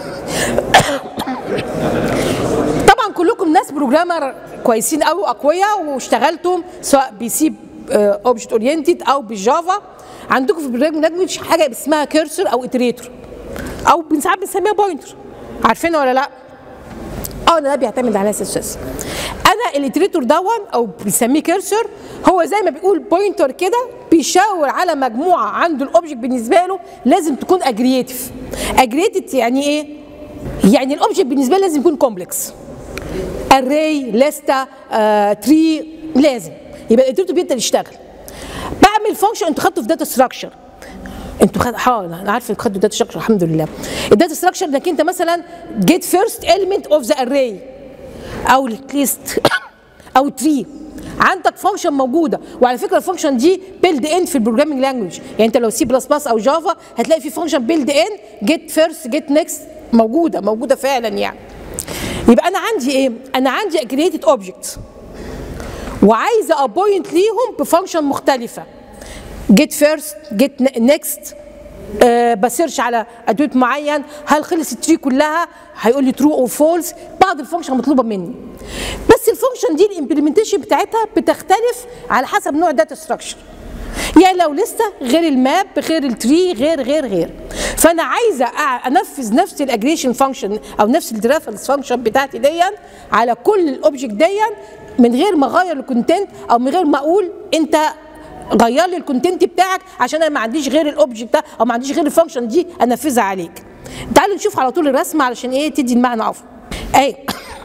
طبعا كلكم ناس بروجرامر كويسين قوي واقوياء واشتغلتم سواء بسي اوبجكت اورينتد او بالجافا عندكم في البرنامج لانجوج حاجه اسمها كيرسر او اتريتور او بن- ساعات بنسميها بوينتر عارفينها ولا لا؟ اه ده بيعتمد على اساس انا الاتريتور دون او بنسميه كيرسر هو زي ما بيقول بوينتر كده بيشاور على مجموعه عنده الاوبجكت بالنسبه له لازم تكون اجريتيف اجريتد يعني ايه يعني الاوبجكت بالنسبه له لازم يكون كومبلكس اري ليستا تري لازم يبقى الاتريتور بيبدا يشتغل بعمل فانكشن انتوا خدتوا في داتا ستراكشر انتوا خد حاضر انا عارفه انتوا خدتوا داتا ستراكشر الحمد لله الداتا ستراكشر انك انت مثلا جيت فيرست element اوف ذا array او ليست او تري عندك فانكشن موجوده وعلى فكره الفانكشن دي بيلد ان في البروجرامينج لانجوج يعني انت لو سي بلس بلس او جافا هتلاقي في فانكشن بيلد ان جيت فيرست جيت نيكست موجوده موجوده فعلا يعني يبقى انا عندي ايه انا عندي كرييتد اوبجكت وعايزه ابوينت ليهم بفانكشن مختلفه جيت فيرست جيت نيكست آه بسيرش على ادوات معين هل خلص التري كلها هيقول لي ترو او فولس بعض الفانكشن مطلوبه مني بس الفانكشن دي الامبلمنتيشن بتاعتها بتختلف على حسب نوع الداتا ستراكشر يعني لو لسه غير الماب غير التري غير غير غير فانا عايزه أع- انفذ نفس الاجريشن فانكشن او نفس الريفرنس فانكشن بتاعتي دي على كل الاوبجكت دي من غير ما اغير الكونتنت او من غير ما اقول انت غير لي الكونتنت بتاعك عشان انا ما عنديش غير الاوبجكت ده او ما عنديش غير الفانكشن دي انفذها عليك تعالوا نشوف على طول الرسمه علشان ايه تدي المعنى افضل اهي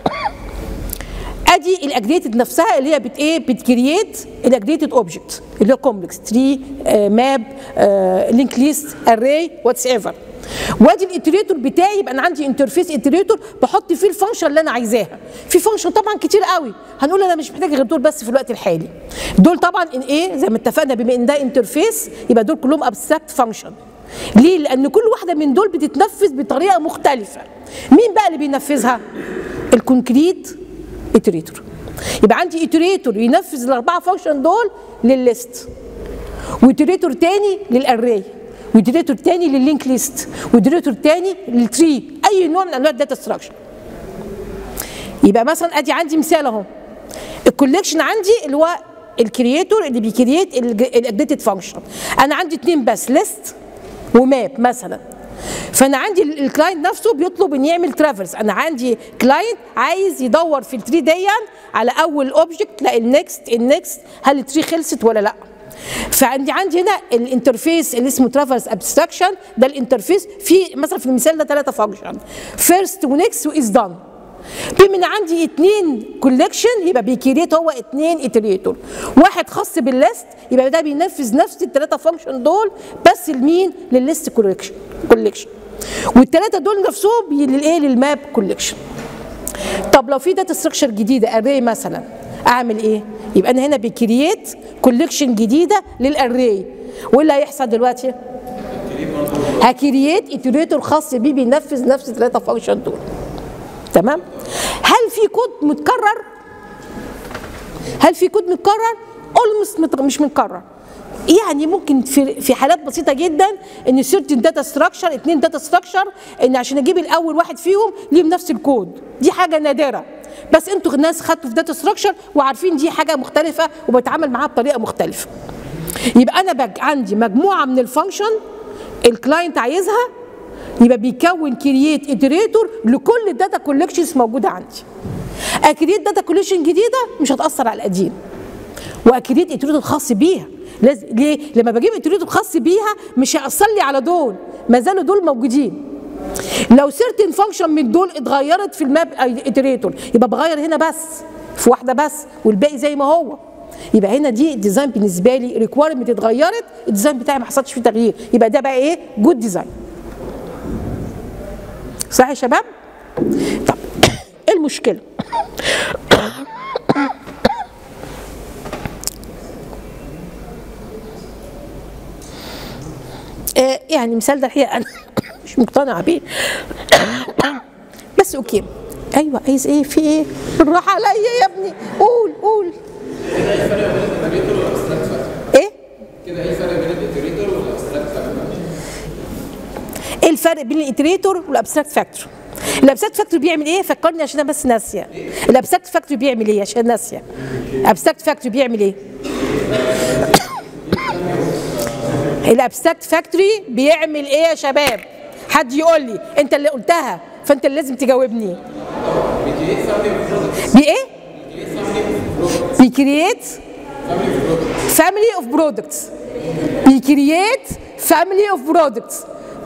ادي الاجريتد نفسها اللي هي بت ايه بتكريت الاجريتد اوبجكت اللي هو كومبلكس تري ماب لينك ليست اري واتس ايفر وادي الاتريتور بتاعي يبقى انا عندي انترفيس اتريتور بحط فيه الفانكشن اللي انا عايزاها في فانكشن طبعا كتير قوي هنقول انا مش محتاج غير دول بس في الوقت الحالي دول طبعا ان ايه زي ما اتفقنا بما ان ده انترفيس يبقى دول كلهم ابستراكت فانكشن ليه لان كل واحده من دول بتتنفذ بطريقه مختلفه مين بقى اللي بينفذها الكونكريت اتريتور يبقى عندي اتريتور ينفذ الاربعه فانكشن دول للليست واتريتور تاني للاري واتريتور تاني لللينك ليست واتريتور تاني للتري اي نوع من انواع الداتا ستراكشر يبقى مثلا ادي عندي مثال اهو الكوليكشن عندي اللي هو الكرييتور اللي بيكريت الاجديتد فانكشن انا عندي اتنين بس ليست وماب مثلا فانا عندي ال- الكلاينت نفسه بيطلب ان يعمل ترافرس انا عندي كلاينت عايز يدور في التري دي على اول اوبجكت لا النكست النكست هل التري خلصت ولا لا فعندي عندي هنا الانترفيس اللي اسمه ترافرس ابستراكشن ده الانترفيس في مثلا في المثال ده ثلاثه فانكشن فيرست ونكست واز دان بما ان عندي اتنين كولكشن يبقى بيكريت هو اتنين اتريتور واحد خاص بالليست يبقى ده بينفذ نفس الثلاثه فانكشن دول بس لمين للليست كولكشن كولكشن والثلاثه دول نفسهم بي- للايه للماب كولكشن طب لو في داتا ستراكشر جديده اري مثلا اعمل ايه يبقى انا هنا بكرييت كولكشن جديده للاري وايه اللي هيحصل دلوقتي هكرييت اتريتور خاص بيه بينفذ نفس الثلاثه فانكشن دول تمام هل في كود متكرر هل في كود متكرر اولموست مش متكرر يعني ممكن في في حالات بسيطه جدا ان سيرتن داتا ستراكشر اتنين داتا ستراكشر ان عشان اجيب الاول واحد فيهم ليهم نفس الكود دي حاجه نادره بس انتوا ناس خدتوا في داتا ستراكشر وعارفين دي حاجه مختلفه وبتعامل معاها بطريقه مختلفه يبقى انا بج عندي مجموعه من الفانكشن الكلاينت عايزها يبقى بيكون كرييت اتريتور لكل الداتا كولكشنز موجوده عندي اكريت داتا كولكشن جديده مش هتاثر على القديم واكريت اتريتور خاص بيها لازم ليه لما بجيب اتريتور خاص بيها مش هيأثر لي على دول ما زالوا دول موجودين لو سيرتن فانكشن من دول اتغيرت في الماب اتريتور يبقى بغير هنا بس في واحده بس والباقي زي ما هو يبقى هنا دي الديزاين بالنسبه لي ريكويرمنت اتغيرت الديزاين بتاعي ما حصلش فيه تغيير يبقى ده بقى ايه جود ديزاين صح يا شباب طب ايه المشكله آه، يعني مثال ده الحقيقه انا مش مقتنعه بيه بس اوكي ايوه عايز ايه في ايه بالراحه عليا يا ابني قول قول ايه كده ايه الفرق بين الاتريتور والابستراكت فاكتور؟ ايه الفرق بين الاتريتور والابستراكت فاكتور الابستراكت فاكتور بيعمل ايه فكرني عشان انا بس ناسيه الابستراكت فاكتور بيعمل ايه عشان ناسيه الابستراكت فاكتور بيعمل ايه الابستراكت فاكتوري بيعمل ايه يا شباب حد يقول لي انت اللي قلتها فانت اللي لازم تجاوبني بي ايه بيكريت فاميلي اوف برودكتس بيكريت فاميلي اوف برودكتس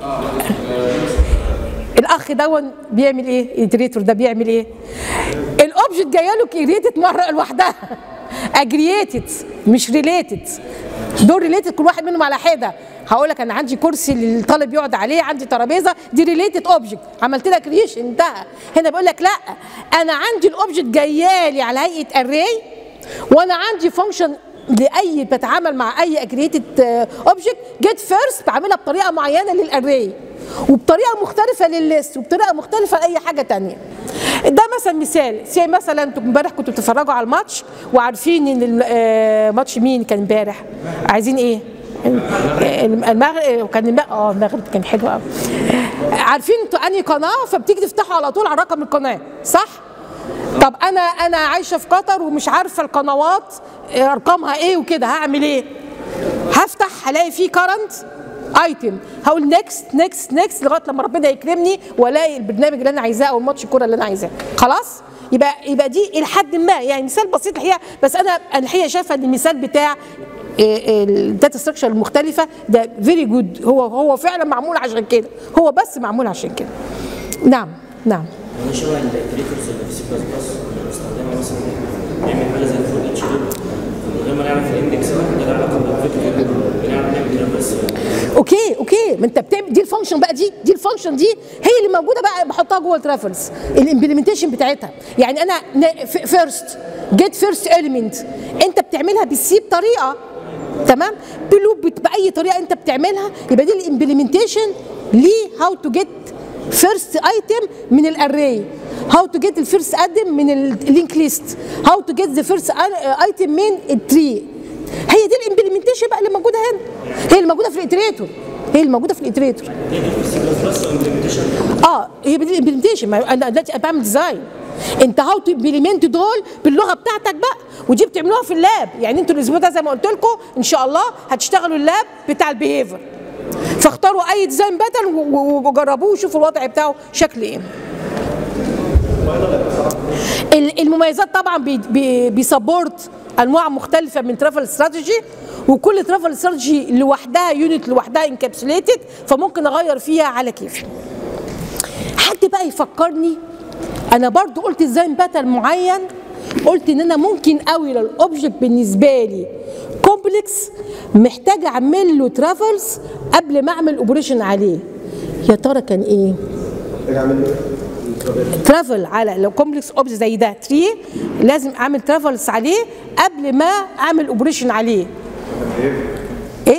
الاخ دون بيعمل ايه الاتريتور ده بيعمل ايه الاوبجكت جايه له كريتد مره لوحدها اجريتد مش ريليتد دول ريليتد كل واحد منهم على حده هقول لك انا عندي كرسي اللي الطالب يقعد عليه عندي ترابيزه دي ريليتد اوبجكت عملت لها كريشن انتهى هنا بيقول لك لا انا عندي الاوبجكت جايه لي على هيئه اري وانا عندي فانكشن لاي بتعامل مع اي اجريتد اوبجكت جيت فيرست بعملها بطريقه معينه للاري وبطريقه مختلفه للليست وبطريقه مختلفه لاي حاجه تانية ده مثلا مثال زي مثلا انتوا امبارح كنتوا بتتفرجوا على الماتش وعارفين ان الم- آه، ماتش مين كان امبارح عايزين ايه المغرب كان المغرب اه المغرب كان حلو قوي عارفين انتوا انهي قناه فبتيجي تفتحوا على طول على رقم القناه صح؟ طب انا انا عايشه في قطر ومش عارفه القنوات ارقامها ايه وكده هعمل ايه؟ هفتح هلاقي فيه كرنت ايتم هقول نيكست نيكست نيكست لغايه لما ربنا يكرمني والاقي البرنامج اللي انا عايزاه او الماتش الكوره اللي انا عايزاه خلاص يبقى يبقى دي الى حد ما يعني مثال بسيط الحقيقه بس انا أنا الحقيقه شايفه ان المثال بتاع الداتا ستراكشر المختلفه ده فيري جود هو هو فعلا معمول عشان كده هو بس معمول عشان كده نعم نعم هو شبه الايتريتورز اللي في سي بلس بلس بنستخدمها مثلا نعمل حاجه زي الفول اتش لوب من غير ما نعرف الاندكس ده له علاقه بالفكره بنعرف نعمل كده بس اوكي اوكي ما انت بتعمل دي الفانكشن بقى دي دي الفانكشن دي هي اللي موجوده بقى بحطها جوه الترافلز الامبلمنتيشن بتاعتها يعني انا فيرست جيت فيرست اليمنت انت بتعملها بالسي بطريقه تمام بلوب باي طريقه انت بتعملها يبقى دي الامبلمنتيشن ليه هاو تو جيت فيرست ايتم من الاري هاو تو جيت الفيرست ادم من اللينك ليست هاو تو جيت ذا فيرست ايتم من التري هي دي الامبلمنتيشن بقى اللي موجوده هنا هي اللي موجوده في الاتريتور هي اللي موجوده في الاتريتور اه هي دي الامبلمنتيشن ما انا دلوقتي بعمل ديزاين انت هاو تو امبلمنت دول باللغه بتاعتك بقى ودي بتعملوها في اللاب يعني انتوا الاسبوع ده زي ما قلت لكم ان شاء الله هتشتغلوا اللاب بتاع البيهيفير فاختاروا اي ديزاين باترن وجربوه وشوفوا الوضع بتاعه شكل ايه المميزات طبعا بي بي بيسبورت انواع مختلفه من ترافل استراتيجي وكل ترافل استراتيجي لوحدها يونت لوحدها انكابسوليتد فممكن اغير فيها على كيفي حد بقى يفكرني انا برضو قلت ديزاين باترن معين قلت ان انا ممكن قوي للاوبجكت بالنسبه لي كومبلكس محتاج اعمل له ترافلز قبل ما اعمل اوبريشن عليه يا ترى كان ايه ترافل على لو كومبلكس اوبجكت زي ده تري لازم اعمل ترافلز عليه قبل ما اعمل اوبريشن عليه ايه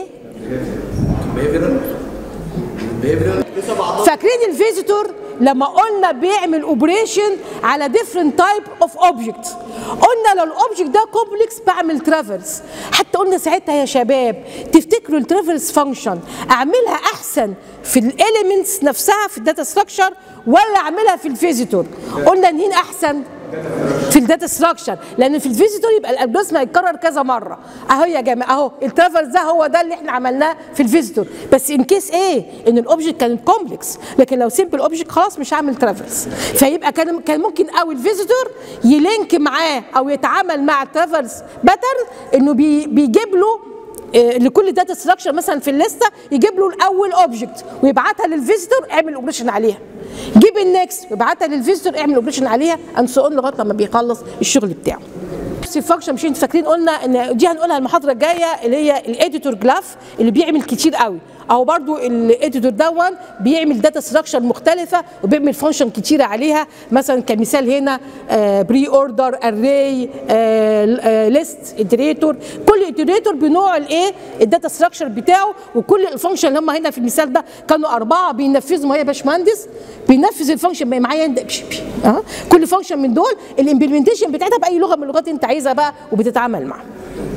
فاكرين الفيزيتور لما قلنا بيعمل اوبريشن على ديفرنت تايب اوف اوبجكت قلنا لو الاوبجكت ده كومبلكس بعمل ترافلز حتى قلنا ساعتها يا شباب تفتكروا الترافلز فانكشن اعملها احسن في الاليمنتس نفسها في الداتا ستراكشر ولا اعملها في الفيزيتور قلنا ان هنا احسن في الداتا ستراكشر لان في الفيزيتور يبقى الالجوريثم هيتكرر كذا مره اهو يا جماعه اهو الترافلز ده هو ده اللي احنا عملناه في الفيزيتور بس ان كيس ايه ان الاوبجكت كانت كومبلكس لكن لو سيمبل اوبجكت خلاص مش هعمل ترافلز فيبقى كان كان ممكن قوي الفيزيتور يلينك معاه او يتعامل مع الترافلز باترن انه بي بيجيب له لكل داتا ستراكشر مثلا في الليسته يجيب له الاول اوبجكت ويبعتها للفيزيتور اعمل اوبريشن عليها جيب النكست ويبعتها للفيزيتور اعمل اوبريشن عليها اند سو لغايه لما بيخلص الشغل بتاعه نفس الفانكشن مش انتوا فاكرين قلنا ان دي هنقولها المحاضره الجايه اللي هي الاديتور جلاف اللي بيعمل كتير قوي او برضو الاديتور دون بيعمل داتا ستراكشر مختلفه وبيعمل فانكشن كتيره عليها مثلا كمثال هنا بري اوردر اري ليست ادريتور كل ادريتور بنوع الايه الداتا ستراكشر بتاعه وكل الفانكشن اللي هم هنا في المثال ده كانوا اربعه بينفذهم هي باشمهندس بينفذ الفانكشن معايا ده اه كل فانكشن من دول الامبلمنتيشن بتاعتها باي لغه من اللغات انت عايزها بقى وبتتعامل معاها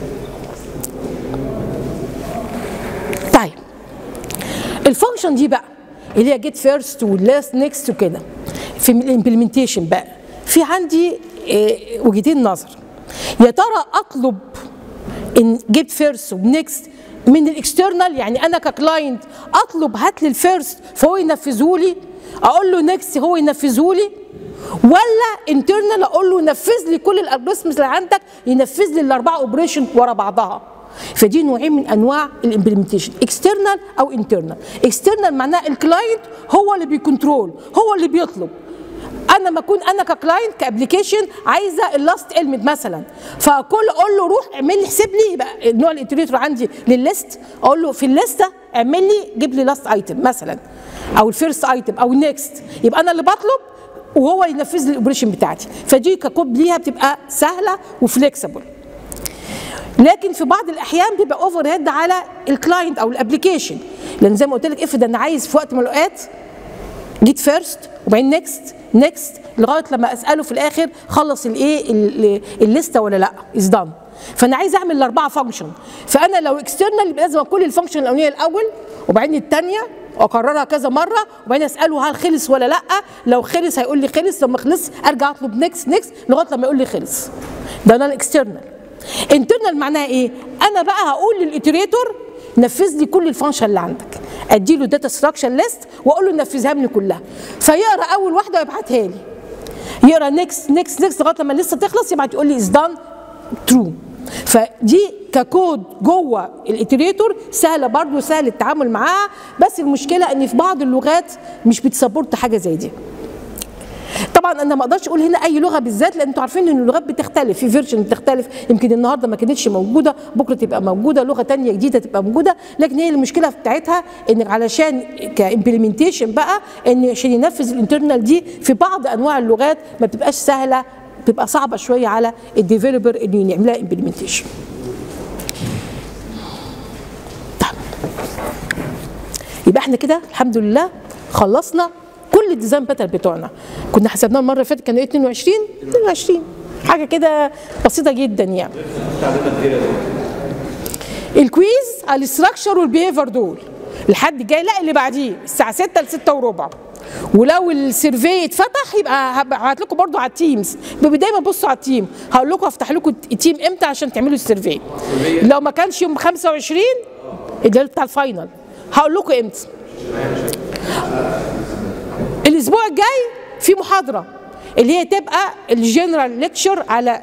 طيب الفانكشن دي بقى اللي هي جيت فيرست ولاست نيكست وكده في الامبلمنتيشن بقى في عندي إيه وجهتين نظر يا ترى اطلب ان جيت فيرست ونيكست من الاكسترنال يعني انا ككلاينت اطلب هات لي الفيرست فهو ينفذه لي اقول له نيكست هو ينفذه لي ولا انترنال اقول له نفذ لي كل الالجوريثمز اللي عندك ينفذ لي الاربعه اوبريشن ورا بعضها فدي نوعين من انواع الامبلمنتيشن اكسترنال او انترنال اكسترنال معناه الكلاينت هو اللي بيكنترول هو اللي بيطلب انا ما اكون انا ككلاينت كابلكيشن عايزه اللاست المنت مثلا فاقول اقول له روح اعمل لي حسب لي يبقى النوع الانتريتور عندي للليست اقول له في الليسته اعمل لي جيب لي لاست ايتم مثلا او الفيرست ايتم او النكست يبقى انا اللي بطلب وهو ينفذ لي الاوبريشن بتاعتي فدي ككود ليها بتبقى سهله وفليكسبل لكن في بعض الاحيان بيبقى اوفر هيد على الكلاينت او الابلكيشن لان زي ما قلت لك افرض انا عايز في وقت من الاوقات جيت فيرست وبعدين نيكست نيكست لغايه لما اساله في الاخر خلص الايه الليسته ولا لا از دان فانا عايز اعمل الاربعه فانكشن فانا لو اكسترنال يبقى لازم كل الفانكشن الاولانيه الاول وبعدين الثانيه واكررها كذا مره وبعدين اساله هل خلص ولا لا لو خلص هيقول لي خلص لو ما خلص ارجع اطلب نيكست نيكست لغايه لما يقول لي خلص ده انا الاكسترنال انترنال معناها ايه انا بقى هقول للاتريتور نفذ لي كل الفانكشن اللي عندك اديله داتا ستراكشر ليست واقول له نفذها لي كلها فيقرا اول واحده ويبعتها لي يقرا نيكست نيكست نيكست لغايه لما لسه تخلص يبعت يقول لي از دان ترو فدي ككود جوه الاتريتور سهله برضه سهل التعامل معاها بس المشكله ان في بعض اللغات مش بتسبورت حاجه زي دي طبعا انا ما اقدرش اقول هنا اي لغه بالذات لان انتوا عارفين ان اللغات بتختلف في فيرجن بتختلف يمكن النهارده ما كانتش موجوده بكره تبقى موجوده لغه تانية جديده تبقى موجوده لكن هي المشكله بتاعتها ان علشان كامبلمنتيشن بقى ان عشان ينفذ الانترنال دي في بعض انواع اللغات ما بتبقاش سهله بتبقى صعبه شويه على الديفلوبر انه يعملها امبلمنتيشن يبقى احنا كده الحمد لله خلصنا كل الديزاين باتر بتوعنا كنا حسبناه المره اللي فاتت كان ايه 22 22 حاجه كده بسيطه جدا يعني الكويز على الاستراكشر والبيهيفير دول الحد جاي لا اللي بعديه الساعه 6 ل 6 وربع ولو السيرفي اتفتح يبقى هبعت لكم برضو على التيمز دايما بصوا على التيم هقول لكم افتح لكم التيم امتى عشان تعملوا السيرفي لو ما كانش يوم 25 ده بتاع الفاينل هقول لكم امتى الاسبوع الجاي في محاضره اللي هي تبقى الجنرال ليكتشر على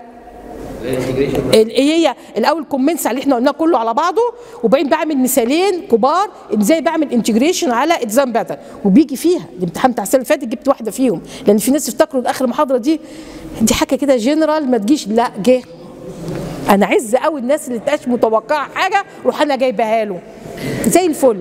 هي الاول كومنتس على اللي احنا قلناه كله على بعضه وبعدين بعمل مثالين كبار ازاي بعمل انتجريشن على اكزام باتر وبيجي فيها الامتحان بتاع السنه اللي فاتت جبت واحده فيهم لان في ناس افتكروا ان اخر محاضره دي دي حاجه كده جنرال ما تجيش لا جه انا عز قوي الناس اللي تبقاش متوقعه حاجه روح انا جايبها له زي الفل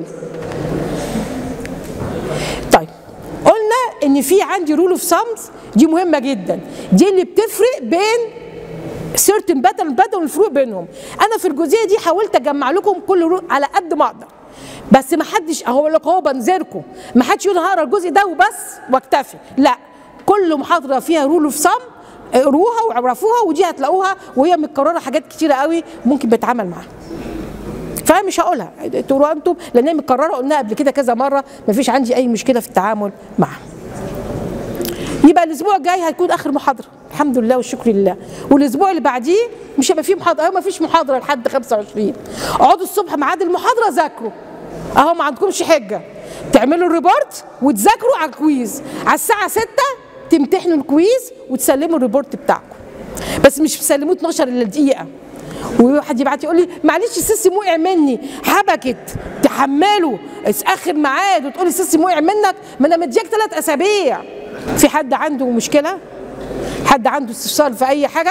طيب قلنا ان في عندي رول اوف سامز دي مهمه جدا دي اللي بتفرق بين سيرتن باترن باترن الفروق بينهم انا في الجزئيه دي حاولت اجمع لكم كل رول على قد ما اقدر بس ما حدش اهو لك هو بنذركم ما حدش يقول هقرا الجزء ده وبس واكتفي لا كل محاضره فيها رول اوف سام اقروها وعرفوها ودي هتلاقوها وهي متكرره حاجات كتيره قوي ممكن بيتعامل معاها فانا مش هقولها تقولوا انتم لان هي متكرره قلناها قبل كده كذا مره ما فيش عندي اي مشكله في التعامل معاها يبقى الاسبوع الجاي هيكون اخر محاضره الحمد لله والشكر لله والاسبوع اللي بعديه مش هيبقى فيه محاضره ما فيش محاضره لحد 25 اقعدوا الصبح ميعاد المحاضره ذاكروا اهو ما عندكمش حجه تعملوا الريبورت وتذاكروا على الكويز على الساعه 6 تمتحنوا الكويز وتسلموا الريبورت بتاعكم بس مش تسلموه 12 الا دقيقه وواحد يبعت يقول لي معلش السيستم وقع مني حبكت تحمله اخر ميعاد وتقول لي السيستم وقع منك ما انا مديك ثلاث اسابيع في حد عنده مشكله حد عنده استفسار في اي حاجه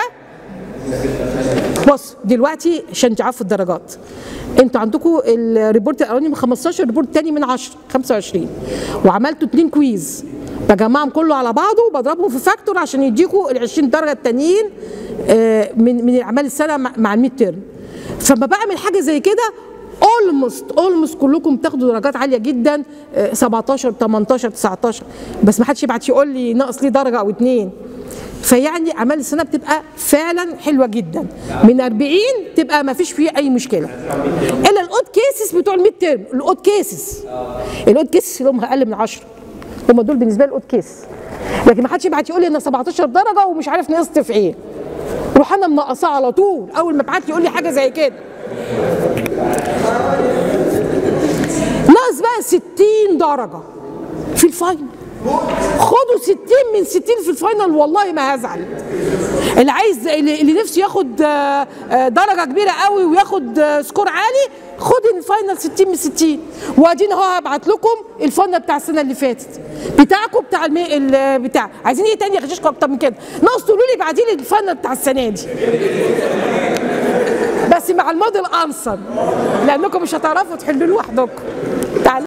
بص دلوقتي عشان تعرفوا الدرجات انتوا عندكم الريبورت الاولاني من 15 الريبورت الثاني من 10 25 وعملتوا اثنين كويز بجمعهم كله على بعضه وبضربهم في فاكتور عشان يديكوا ال 20 درجه التانيين من من اعمال السنه مع الميد تيرم فما بعمل حاجه زي كده اولموست اولموست كلكم بتاخدوا درجات عاليه جدا 17 18 19 بس ما حدش يبعت يقول لي ناقص لي درجه او اتنين فيعني اعمال السنه بتبقى فعلا حلوه جدا من 40 تبقى ما فيش فيه اي مشكله الا الاود كيسز بتوع الميد تيرم الاود كيسز الاود كيسز اللي هم اقل من 10 هم دول بالنسبه لي الاود كيس لكن ما حدش يبعت يقول لي انا 17 درجه ومش عارف نقصت في ايه روح انا منقصاه على طول اول ما ابعت لي يقول لي حاجه زي كده ناقص بقى 60 درجه في الفاينل خدوا 60 من 60 في الفاينل والله ما هزعل اللي عايز اللي نفسه ياخد درجه كبيره قوي وياخد سكور عالي خد الفاينل 60 من 60 وادينا اهو هبعت لكم الفاينل بتاع السنه اللي فاتت بتاعكم بتاع المي... بتاع عايزين ايه تاني يغششكم اكتر من كده ناقص تقولوا لي بعدين الفاينل بتاع السنه دي بس مع الموديل انسر لانكم مش هتعرفوا تحلوا لوحدكم